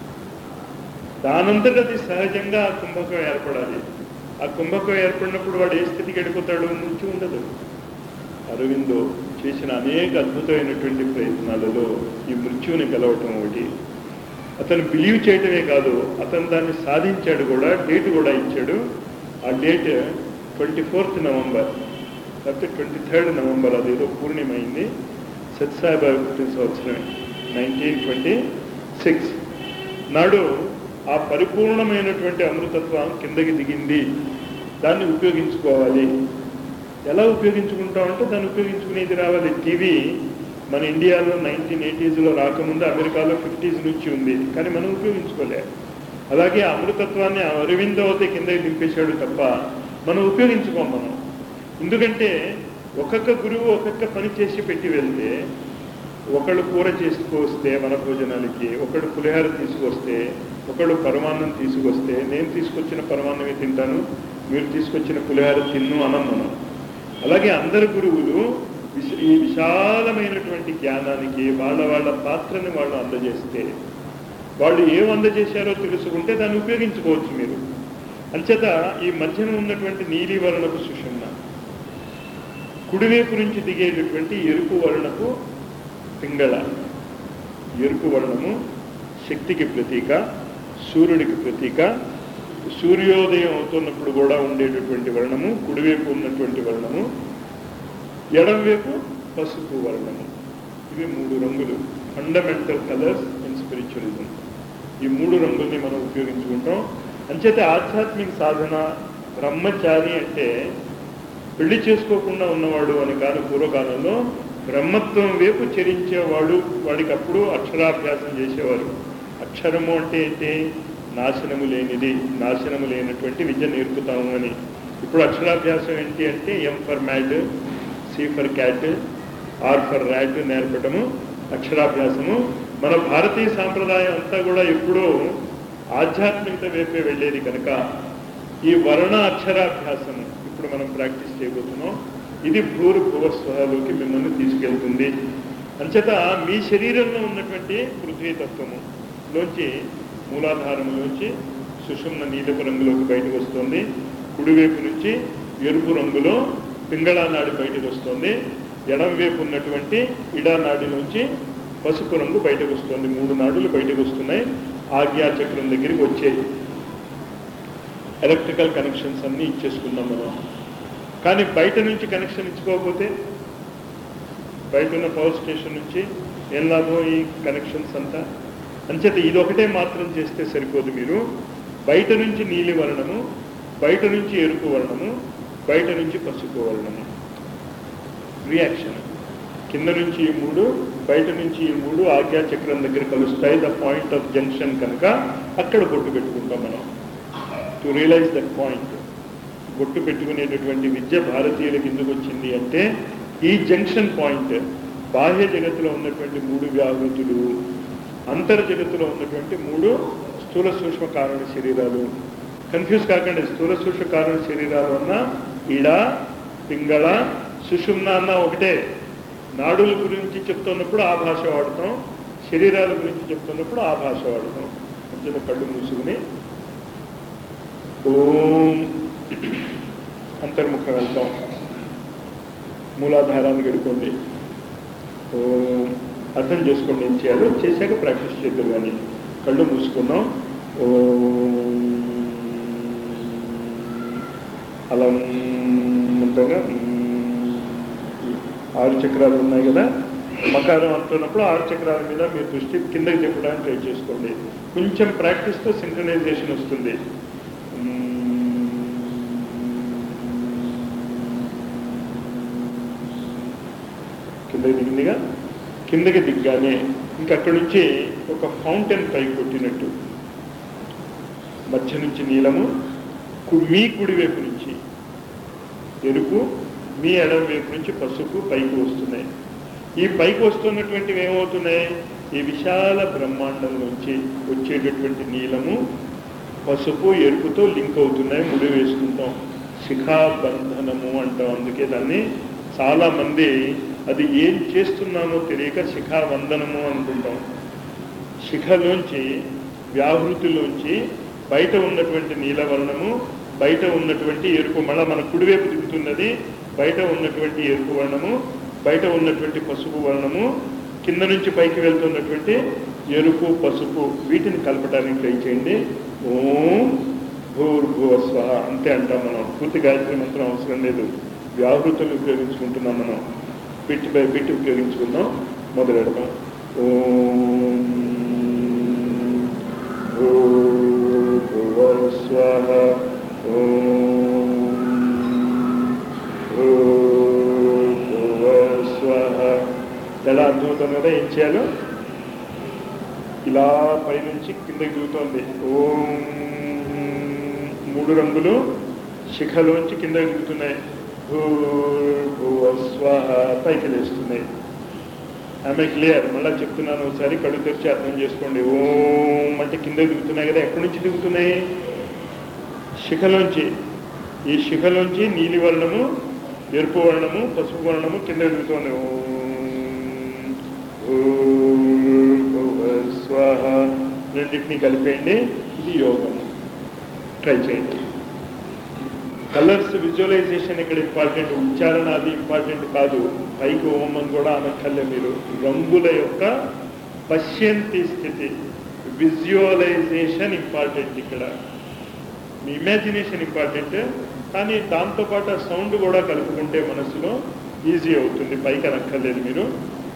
దానంతట అది సహజంగా ఆ కుంభకం ఏర్పడాలి ఆ కుంభకం ఏర్పడినప్పుడు వాడు ఏ స్థితికి వెళ్ళిపోతాడు నుంచి ఉండదు అరవిందో చేసిన అనేక అద్భుతమైనటువంటి ప్రయత్నాలలో ఈ మృత్యువుని గెలవటం ఒకటి అతను బిలీవ్ చేయటమే కాదు అతను దాన్ని సాధించాడు కూడా డేట్ కూడా ఇచ్చాడు ఆ డేట్ ట్వంటీ ఫోర్త్ నవంబర్ లేకపోతే ట్వంటీ థర్డ్ నవంబర్ అదేదో పూర్ణిమైంది సత్సాయిబాబు పుట్టిన సంవత్సరమే నైన్టీన్ ట్వంటీ సిక్స్ నాడు ఆ పరిపూర్ణమైనటువంటి అమృతత్వం కిందకి దిగింది దాన్ని ఉపయోగించుకోవాలి ఎలా ఉపయోగించుకుంటామంటే దాన్ని ఉపయోగించుకునేది రావాలి టీవీ మన ఇండియాలో నైన్టీన్ ఎయిటీస్లో రాకముందు అమెరికాలో ఫిఫ్టీస్ నుంచి ఉంది కానీ మనం ఉపయోగించుకోలే అలాగే అమృతత్వాన్ని అరవిందవతి కిందకి దింపేశాడు తప్ప మనం ఉపయోగించుకోం మనం ఎందుకంటే ఒక్కొక్క గురువు ఒక్కొక్క పని చేసి పెట్టి వెళ్తే ఒకళ్ళు కూర చేసుకొస్తే మన భోజనాలకి ఒకళ్ళు పులిహార తీసుకొస్తే ఒకళ్ళు పరమాన్నం తీసుకొస్తే నేను తీసుకొచ్చిన పరమాన్నమే తింటాను మీరు తీసుకొచ్చిన పులిహార తిన్ను అనం మనం అలాగే అందరు గురువులు విశ- ఈ విశాలమైనటువంటి జ్ఞానానికి వాళ్ళ వాళ్ళ పాత్రని వాళ్ళు అందజేస్తే వాళ్ళు ఏం అందజేశారో తెలుసుకుంటే దాన్ని ఉపయోగించుకోవచ్చు మీరు అంచేత ఈ మధ్యన ఉన్నటువంటి నీలి వర్ణపు సుషుమ్న కుడివైపు నుంచి దిగేటటువంటి ఎరుపు వర్ణపు పింగళ ఎరుపు వర్ణము శక్తికి ప్రతీక సూర్యుడికి ప్రతీక సూర్యోదయం అవుతున్నప్పుడు కూడా ఉండేటటువంటి వర్ణము కుడివైపు ఉన్నటువంటి వర్ణము ఎడంవైపు పసుపు వర్ణము ఇవి మూడు రంగులు ఫండమెంటల్ కలర్స్ ఇన్ స్పిరిచువలిజం ఈ మూడు రంగుల్ని మనం ఉపయోగించుకుంటాం అంచేతే ఆధ్యాత్మిక సాధన బ్రహ్మచారి అంటే పెళ్లి చేసుకోకుండా ఉన్నవాడు అని కాని పూర్వకాలంలో బ్రహ్మత్వం వైపు చరించేవాడు వాడికి అప్పుడు అక్షరాభ్యాసం చేసేవారు అక్షరము అంటే ఏంటి నాశనము లేనిది నాశనము లేనటువంటి విద్య నేర్పుతాము అని ఇప్పుడు అక్షరాభ్యాసం ఏంటి అంటే M for mat C for cat R for rat నేర్పటము అక్షరాభ్యాసము మన భారతీయ సాంప్రదాయం అంతా కూడా ఎప్పుడూ ఆధ్యాత్మికత వైపే వెళ్ళేది కనుక ఈ వర్ణ అక్షరాభ్యాసము ఇప్పుడు మనం ప్రాక్టీస్ చేయబోతున్నాం ఇది భూరు భువస్వలోకి మిమ్మల్ని తీసుకెళ్తుంది అంచేత మీ శరీరంలో ఉన్నటువంటి పృథ్వీతత్వము లోంచి మూలాధారములోంచి సుషుమ్న నీలపు రంగులోకి బయటకు వస్తుంది కుడివైపు నుంచి ఎరుపు రంగులో పింగళా నాడి బయటకు వస్తుంది ఎడం వైపు ఉన్నటువంటి ఇడా నాడి నుంచి పసుపు రంగు బయటకు వస్తుంది మూడు నాడులు బయటకు వస్తున్నాయి ఆజ్ఞా చక్రం దగ్గరికి వచ్చాయి ఎలక్ట్రికల్ కనెక్షన్స్ అన్నీ ఇచ్చేసుకున్నాం మనం కానీ బయట నుంచి కనెక్షన్ ఇచ్చుకోకపోతే బయట ఉన్న పవర్ స్టేషన్ నుంచి ఏం లాభం ఈ కనెక్షన్స్ అంతా అంచేత ఇది ఒకటే మాత్రం చేస్తే సరిపోదు మీరు బయట నుంచి నీలి వర్ణము బయట నుంచి ఎరుపు వర్ణము బయట నుంచి పసుపు వర్ణము రియాక్షన్ కింద నుంచి ఈ మూడు బయట నుంచి ఈ మూడు ఆజ్ఞా చక్రం దగ్గర కలుస్తాయి ద పాయింట్ ఆఫ్ జంక్షన్ కనుక అక్కడ బొట్టు పెట్టుకుంటాం మనం టు రియలైజ్ దట్ పాయింట్ బొట్టు పెట్టుకునేటటువంటి విద్య భారతీయులకు ఎందుకు వచ్చింది అంటే ఈ జంక్షన్ పాయింట్ బాహ్య జగత్తులో ఉన్నటువంటి మూడు వ్యాహృతులు అంతర్ జగత్తులో ఉన్నటువంటి మూడు స్థూల సూక్ష్మ కారణ శరీరాలు కన్ఫ్యూజ్ కాకండి స్థూల సూక్ష్మ కారణ శరీరాలు అన్న ఇడ పింగళ సుషుమ్న అన్న ఒకటే నాడుల గురించి చెప్తున్నప్పుడు ఆ భాష వాడతాం శరీరాల గురించి చెప్తున్నప్పుడు ఆ భాష వాడతాం కొంచెం కళ్ళు మూసుకుని ఓం అంతర్ముఖం వెళ్తాం మూలాధారాన్ని గడుకోండి ఓం అర్థం చేసుకోండి ఏం చేయాలో చేశాక ప్రాక్టీస్ చేద్దాం కానీ కళ్ళు మూసుకున్నాం ఓం అలా ఉంటాగా ఆరు చక్రాలు ఉన్నాయి కదా మకారం అంటున్నప్పుడు ఆరు చక్రాల మీద మీరు దృష్టి కిందకి చెప్పడానికి ట్రై చేసుకోండి కొంచెం ప్రాక్టీస్తో సింక్రనైజేషన్ వస్తుంది కిందకి దిగిందిగా కిందకి దిగ్గానే ఇంకా అక్కడి నుంచి ఒక ఫౌంటైన్ పైకి కొట్టినట్టు మధ్య నుంచి నీలము కు- మీ కుడి వైపు నుంచి ఎరుపు మీ ఎడమ వైపు నుంచి పసుపు పైకి వస్తున్నాయి ఈ పైకి వస్తున్నటువంటివి ఏమవుతున్నాయి ఈ విశాల బ్రహ్మాండం నుంచి వచ్చేటటువంటి నీలము పసుపు ఎరుపుతో లింక్ అవుతున్నాయి ముడి వేసుకుంటాం శిఖాబంధనము అంటాం అందుకే దాన్ని చాలా మంది అది ఏం చేస్తున్నామో తెలియక శిఖావందనము అనుకుంటాం శిఖలోంచి వ్యాహృతిలోంచి బయట ఉన్నటువంటి నీలవర్ణము బయట ఉన్నటువంటి ఎరుపు మళ్ళా మన కుడివైపు దిగుతున్నది బయట ఉన్నటువంటి ఎరుపు వర్ణము బయట ఉన్నటువంటి పసుపు వర్ణము కింద నుంచి పైకి వెళ్తున్నటువంటి ఎరుపు పసుపు వీటిని కలపడానికి ట్రై చేయండి ఓం భూర్భువ స్వహ అంతే అంటాం మనం పూర్తి గాయత్రి మంత్రం అవసరం లేదు వ్యాహృతులు ఉపయోగించుకుంటున్నాం మనం పిట్టి బై పిట్టి ఉపయోగించుకుందాం మొదలెడదాం ఓం భూర్భువ స్వహ ఓం భూర్భువ స్వహ ఎలా అర్థమవుతుంది కదా ఏం చేయాలో ఇలా పైనుంచి కిందకి దిగుతోంది ఓం మూడు రంగులు శిఖలోంచి కిందకి దిగుతున్నాయి భూర్భువ స్వహ పైకి లేస్తున్నాయి ఆమె క్లియర్ మళ్ళీ చెప్తున్నాను ఒకసారి కళ్ళు తెరిచి అర్థం చేసుకోండి ఓం అంటే కింద దిగుతున్నాయి కదా ఎక్కడి నుంచి దిగుతున్నాయి శిఖలోంచి ఈ శిఖలోంచి నీలి వర్ణము ఎరుపు వర్ణము పసుపు వర్ణము కింద దిగుతోంది ఓం భూర్భువ స్వహ రెండింటిని కలిపేయండి ఇది యోగము ట్రై చేయండి కలర్స్ విజువలైజేషన్ ఇక్కడ ఇంపార్టెంట్ ఉచ్చారణ అది ఇంపార్టెంట్ కాదు పైకి ఓం అని కూడా అనక్కర్లే మీరు రంగుల యొక్క పశ్యంతి స్థితి విజువలైజేషన్ ఇంపార్టెంట్ ఇక్కడ మీ ఇమాజినేషన్ ఇంపార్టెంట్ కానీ దాంతోపాటు ఆ సౌండ్ కూడా కలుపుకుంటే మనసులో ఈజీ అవుతుంది పైకి అనక్కర్లేదు మీరు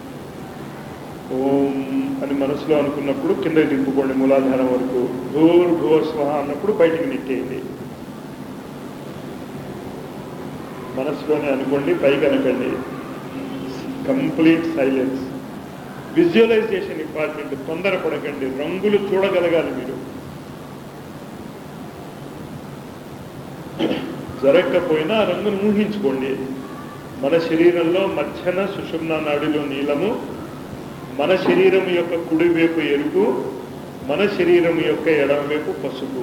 ఓం అని మనసులో అనుకున్నప్పుడు కిందకి దింపుకోండి మూలాధారం వరకు భూర్ భూ స్వహ అన్నప్పుడు బయటికి నెట్టేయండి మనసులోనే అనుకోండి పైకి అనకండి కంప్లీట్ సైలెన్స్ విజువలైజేషన్ ఇంపార్టెంట్ తొందరపడకండి రంగులు చూడగలగాలి మీరు జరగకపోయినా ఆ రంగును ఊహించుకోండి మన శరీరంలో మధ్యన సుషుమ్న నాడిలో నీలము మన శరీరం యొక్క కుడివైపు ఎరుపు మన శరీరం యొక్క ఎడమవైపు పసుపు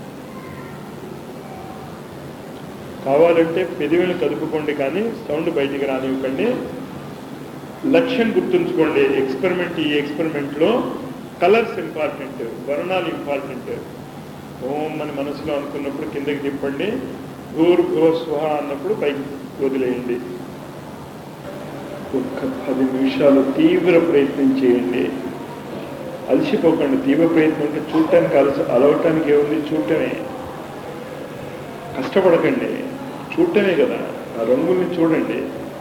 కావాలంటే పెదవిని కదుపుకోండి కానీ సౌండ్ బయటికి రానివ్వకండి లక్ష్యం గుర్తుంచుకోండి ఎక్స్పెరిమెంట్ ఈ ఎక్స్పెరిమెంట్లో కలర్స్ ఇంపార్టెంట్ వర్ణాలు ఇంపార్టెంట్ ఓం అని మనసులో అనుకున్నప్పుడు కిందకి తిప్పండి భూర్ భూ స్వహ అన్నప్పుడు పైకి వదిలేయండి ఒక్క పది నిమిషాలు తీవ్ర ప్రయత్నం చేయండి అలసిపోకండి తీవ్ర ప్రయత్నం అంటే చూడటానికి అలసి అలవటానికి ఏముంది చూడటమే కష్టపడకండి చూడటమే కదా ఆ రంగుల్ని చూడండి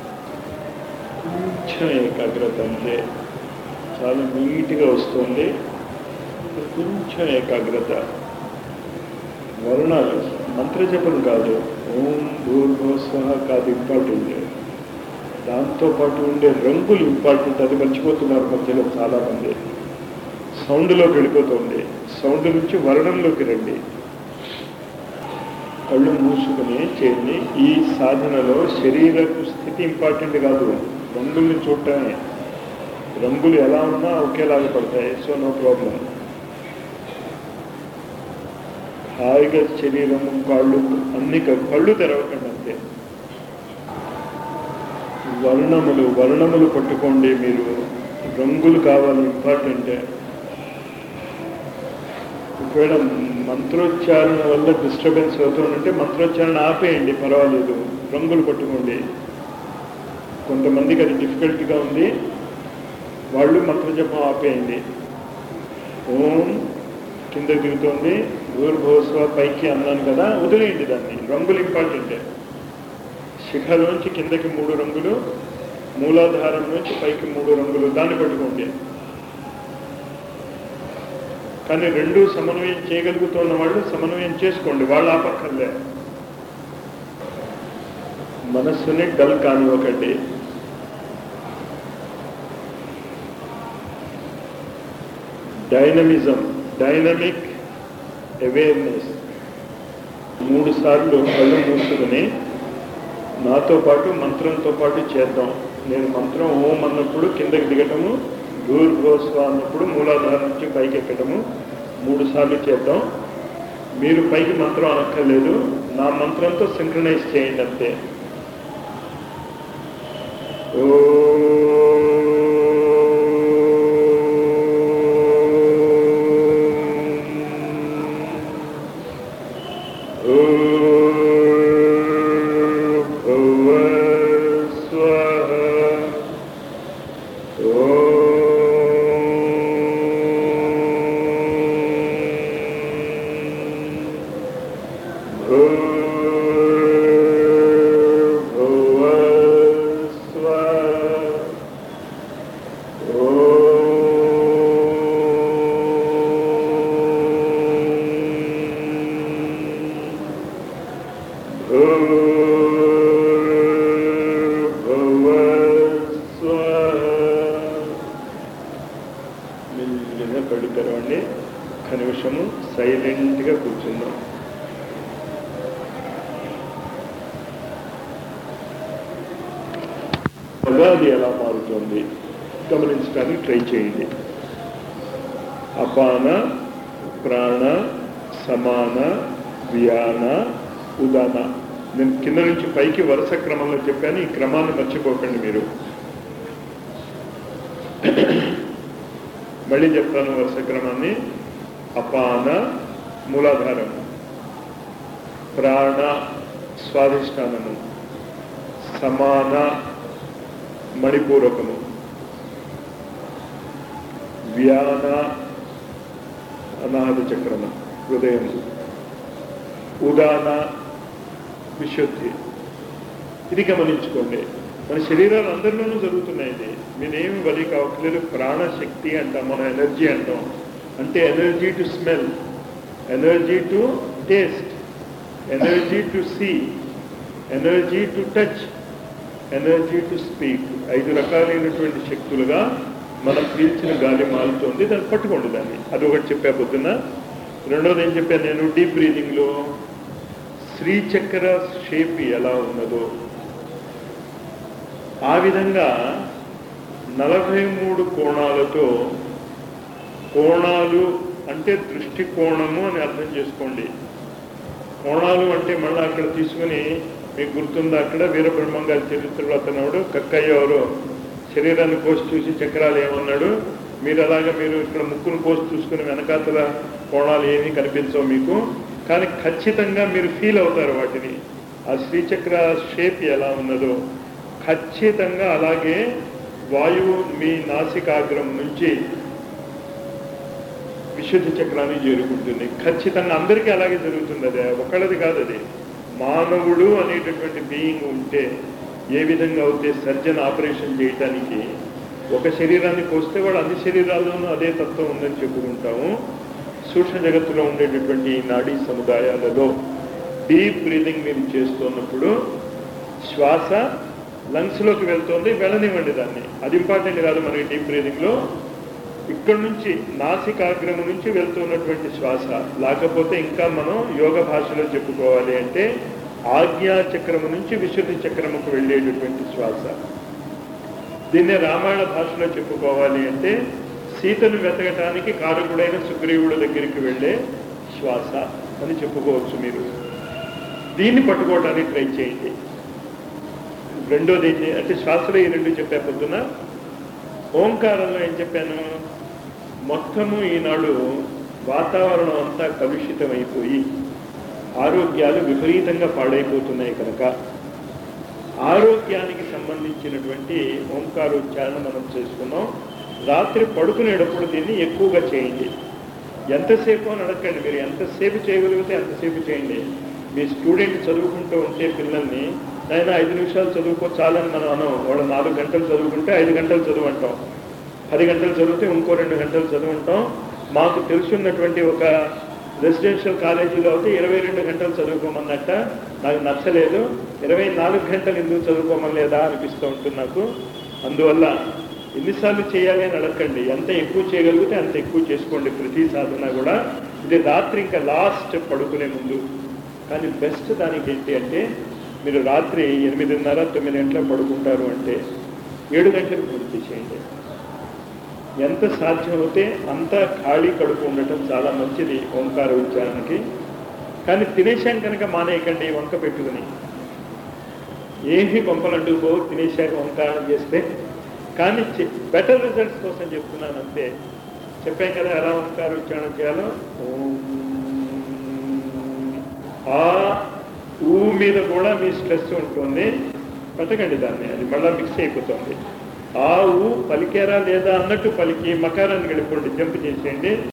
కొంచెం ఏకాగ్రత అంతే చాలా నీట్గా వస్తుంది కొంచెం ఏకాగ్రత వర్ణాలు మంత్రజపం కాదు ఓం భూర్భోస్వ కాదు ఇంపార్టెంట్ దాంతోపాటు ఉండే రంగులు ఇంపార్టెంట్ అది మర్చిపోతున్నారు మధ్యలో చాలామంది సౌండ్లోకి వెళ్ళిపోతుంది సౌండ్ నుంచి వర్ణంలోకి రండి కళ్ళు మూసుకుని చేయండి ఈ సాధనలో శరీరపు స్థితి ఇంపార్టెంట్ కాదు రంగుల్ని చూడటమే రంగులు ఎలా ఉన్నా ఒకేలాగా పడతాయి సో నో ప్రాబ్లం హాయిగా శరీరము కాళ్ళు అన్ని క- కళ్ళు తెరవకండి అంతే వర్ణములు వర్ణములు పట్టుకోండి మీరు రంగులు కావాలి ఇంపార్టెంట్ ఒకవేళ మంత్రోచ్చారణ వల్ల డిస్టర్బెన్స్ అవుతుందంటే మంత్రోచ్చారణ ఆపేయండి పర్వాలేదు రంగులు పట్టుకోండి కొంతమందికి అది డిఫికల్ట్గా ఉంది వాళ్ళు మంత్రజపం ఆపేయండి ఓం కింద దిగుతోంది భూర్భోస్వ పైకి అన్నాను కదా వదిలేయండి దాన్ని రంగులు ఇంపార్టెంటే శిఖలోంచి కిందకి మూడు రంగులు మూలాధారం నుంచి పైకి మూడు రంగులు దాన్ని పట్టుకోండి కానీ రెండు సమన్వయం చేయగలుగుతున్న వాళ్ళు సమన్వయం చేసుకోండి వాళ్ళు ఆపక్కర్లే మనస్సుని డల్ కానివ్వకండి డైనమిజం డైనమిక్ అవేర్నెస్ మూడు సార్లు కళ్ళు మూసుకుని నాతో పాటు మంత్రంతో పాటు చేద్దాం నేను మంత్రం ఓం అన్నప్పుడు కిందకి దిగటము భూర్భోస్వ అన్నప్పుడు మూలాధారం నుంచి పైకి ఎక్కడము మూడు సార్లు చేద్దాం మీరు పైకి మంత్రం అనక్కర్లేదు నా మంత్రంతో సింక్రనైజ్ చేయండి అంతే మెల్లిగా కళ్ళు తెరవండి ఒక్క నిమిషము సైలెంట్గా కూర్చుందాం అది ఎలా మారుతుంది గమనించడానికి ట్రై చేయండి అపాన ప్రాణ సమాన వ్యాన ఉదాన నేను కింద నుంచి పైకి వరుస క్రమంలో చెప్పాను ఈ క్రమాన్ని మర్చిపోకండి మీరు మళ్ళీ చెప్తాను వరుస క్రమాన్ని అపాన మూలాధారం ప్రాణ స్వాధిష్టానము సమాన మణిపూరకము వ్యాన అనాహత చక్రము హృదయం ఉదాన విశుద్ధి ఇది గమనించుకోండి మన శరీరాలు అందరిలోనూ జరుగుతున్నాయి ఇది నేనేమి బలి కావట్లేదు ప్రాణశక్తి అంటాం మన ఎనర్జీ అంటాం అంటే energy to smell energy to taste energy to see energy to touch energy to speak ఐదు రకాలైనటువంటి శక్తులుగా మనం పీల్చిన గాలి మారుతోంది దాన్ని పట్టుకోండి దాన్ని అది ఒకటి చెప్పా పొద్దున్న రెండోది ఏం చెప్పాను నేను డీప్ బ్రీదింగ్లో శ్రీచక్ర షేప్ ఎలా ఉన్నదో ఆ విధంగా నలభై మూడు కోణాలతో కోణాలు అంటే దృష్టి కోణము అని అర్థం చేసుకోండి కోణాలు అంటే మళ్ళీ అక్కడ తీసుకుని మీకు గుర్తుందా అక్కడ వీరబ్రహ్మం గారి చరిత్రలో అతనవాడు కక్కయ్య ఎవరు శరీరాన్ని కోసి చూసి చక్రాలు ఏమన్నాడు మీరు అలాగా మీరు ఇక్కడ ముక్కును కోసి చూసుకుని వెనకాతల కోణాలు ఏమీ కనిపించవు మీకు కానీ ఖచ్చితంగా మీరు ఫీల్ అవుతారు వాటిని ఆ శ్రీచక్ర షేప్ ఎలా ఉన్నదో ఖచ్చితంగా అలాగే వాయువు మీ నాసికాగ్రం నుంచి విశుద్ధి చక్రాన్ని చేరుకుంటుంది ఖచ్చితంగా అందరికీ అలాగే జరుగుతుంది అది ఒకళ్ళది కాదు అది మానవుడు అనేటటువంటి బీయింగ్ ఉంటే ఏ విధంగా అయితే సర్జన్ ఆపరేషన్ చేయటానికి ఒక శరీరాన్ని కోస్తే వాడు అన్ని శరీరాల్లోనూ అదే తత్వం ఉందని చెప్పుకుంటాము సూక్ష్మ జగత్తులో ఉండేటటువంటి ఈ నాడీ సముదాయాలలో డీప్ బ్రీదింగ్ మీరు చేస్తున్నప్పుడు శ్వాస లంగ్స్లోకి వెళ్తుంది వెళ్ళనివ్వండి దాన్ని అది ఇంపార్టెంట్ కాదు మనకి డీప్ బ్రీదింగ్లో ఇక్కడ నుంచి నాసికాగ్రము నుంచి వెళ్తున్నటువంటి శ్వాస లేకపోతే ఇంకా మనం యోగ భాషలో చెప్పుకోవాలి అంటే ఆజ్ఞా చక్రము నుంచి విశుద్ధి చక్రముకు వెళ్ళేటటువంటి శ్వాస దీన్నే రామాయణ భాషలో చెప్పుకోవాలి అంటే సీతను వెతకటానికి కారకుడైన సుగ్రీవుడి దగ్గరికి వెళ్ళే శ్వాస అని చెప్పుకోవచ్చు మీరు దీన్ని పట్టుకోవడానికి ట్రై చేయండి రెండోది ఏంటి అంటే శ్వాసలో ఈ రెండు చెప్పే పొద్దున ఓంకారంలో ఏం చెప్పాను మొత్తము ఈనాడు వాతావరణం అంతా కలుషితమైపోయి ఆరోగ్యాలు విపరీతంగా పాడైపోతున్నాయి కనుక ఆరోగ్యానికి సంబంధించినటువంటి ఓంకారోచ్చారణ మనం చేసుకున్నాం రాత్రి పడుకునేటప్పుడు దీన్ని ఎక్కువగా చేయండి ఎంతసేపు అని అడగండి మీరు ఎంతసేపు చేయగలిగితే అంతసేపు చేయండి మీ స్టూడెంట్ చదువుకుంటూ ఉంటే పిల్లల్ని ఆయన ఐదు నిమిషాలు చదువుకో చాలని మనం అనం వాడు నాలుగు గంటలు చదువుకుంటే ఐదు గంటలు చదువు అంటాం పది గంటలు చదివితే ఇంకో రెండు గంటలు చదువుంటాం మాకు తెలుసున్నటువంటి ఒక రెసిడెన్షియల్ కాలేజీలో అయితే ఇరవై రెండు గంటలు చదువుకోమన్నట్ట నాకు నచ్చలేదు ఇరవై నాలుగు గంటలు ఎందుకు చదువుకోమని లేదా అనిపిస్తూ ఉంటుంది నాకు అందువల్ల ఎన్నిసార్లు చేయాలి అని అడగండి ఎంత ఎక్కువ చేయగలిగితే అంత ఎక్కువ చేసుకోండి ప్రతి సాధన కూడా ఇది రాత్రి ఇంకా లాస్ట్ పడుకునే ముందు కానీ బెస్ట్ దానికి ఏంటి అంటే మీరు రాత్రి ఎనిమిదిన్నర తొమ్మిది గంటలకు పడుకుంటారు అంటే ఏడు గంటలకు పూర్తి చేయండి ఎంత సాధ్యమైతే అంత ఖాళీ కడుపు ఉండటం చాలా మంచిది ఓంకార ఉచ్చారణకి కానీ తినేశాం కనుక మానేయకండి వంక పెట్టుకుని ఏమి కొంపలంటుకో తినేశాక ఓంకారం చేస్తే కానీ బెటర్ రిజల్ట్స్ కోసం చెప్తున్నాను అంతే చెప్పాం కదా ఎలా ఓంకార ఉచ్చారణ చేయాలో ఓం ఆ ఊ మీద కూడా మీ స్ట్రెస్ ఉంటుంది పెట్టకండి దాన్ని అది మళ్ళీ మిక్స్ అయిపోతుంది ఆ ఊ పలికారా లేదా అన్నట్టు పలికి మకారాన్ని గడిపోండి జంప్ చేసేయండి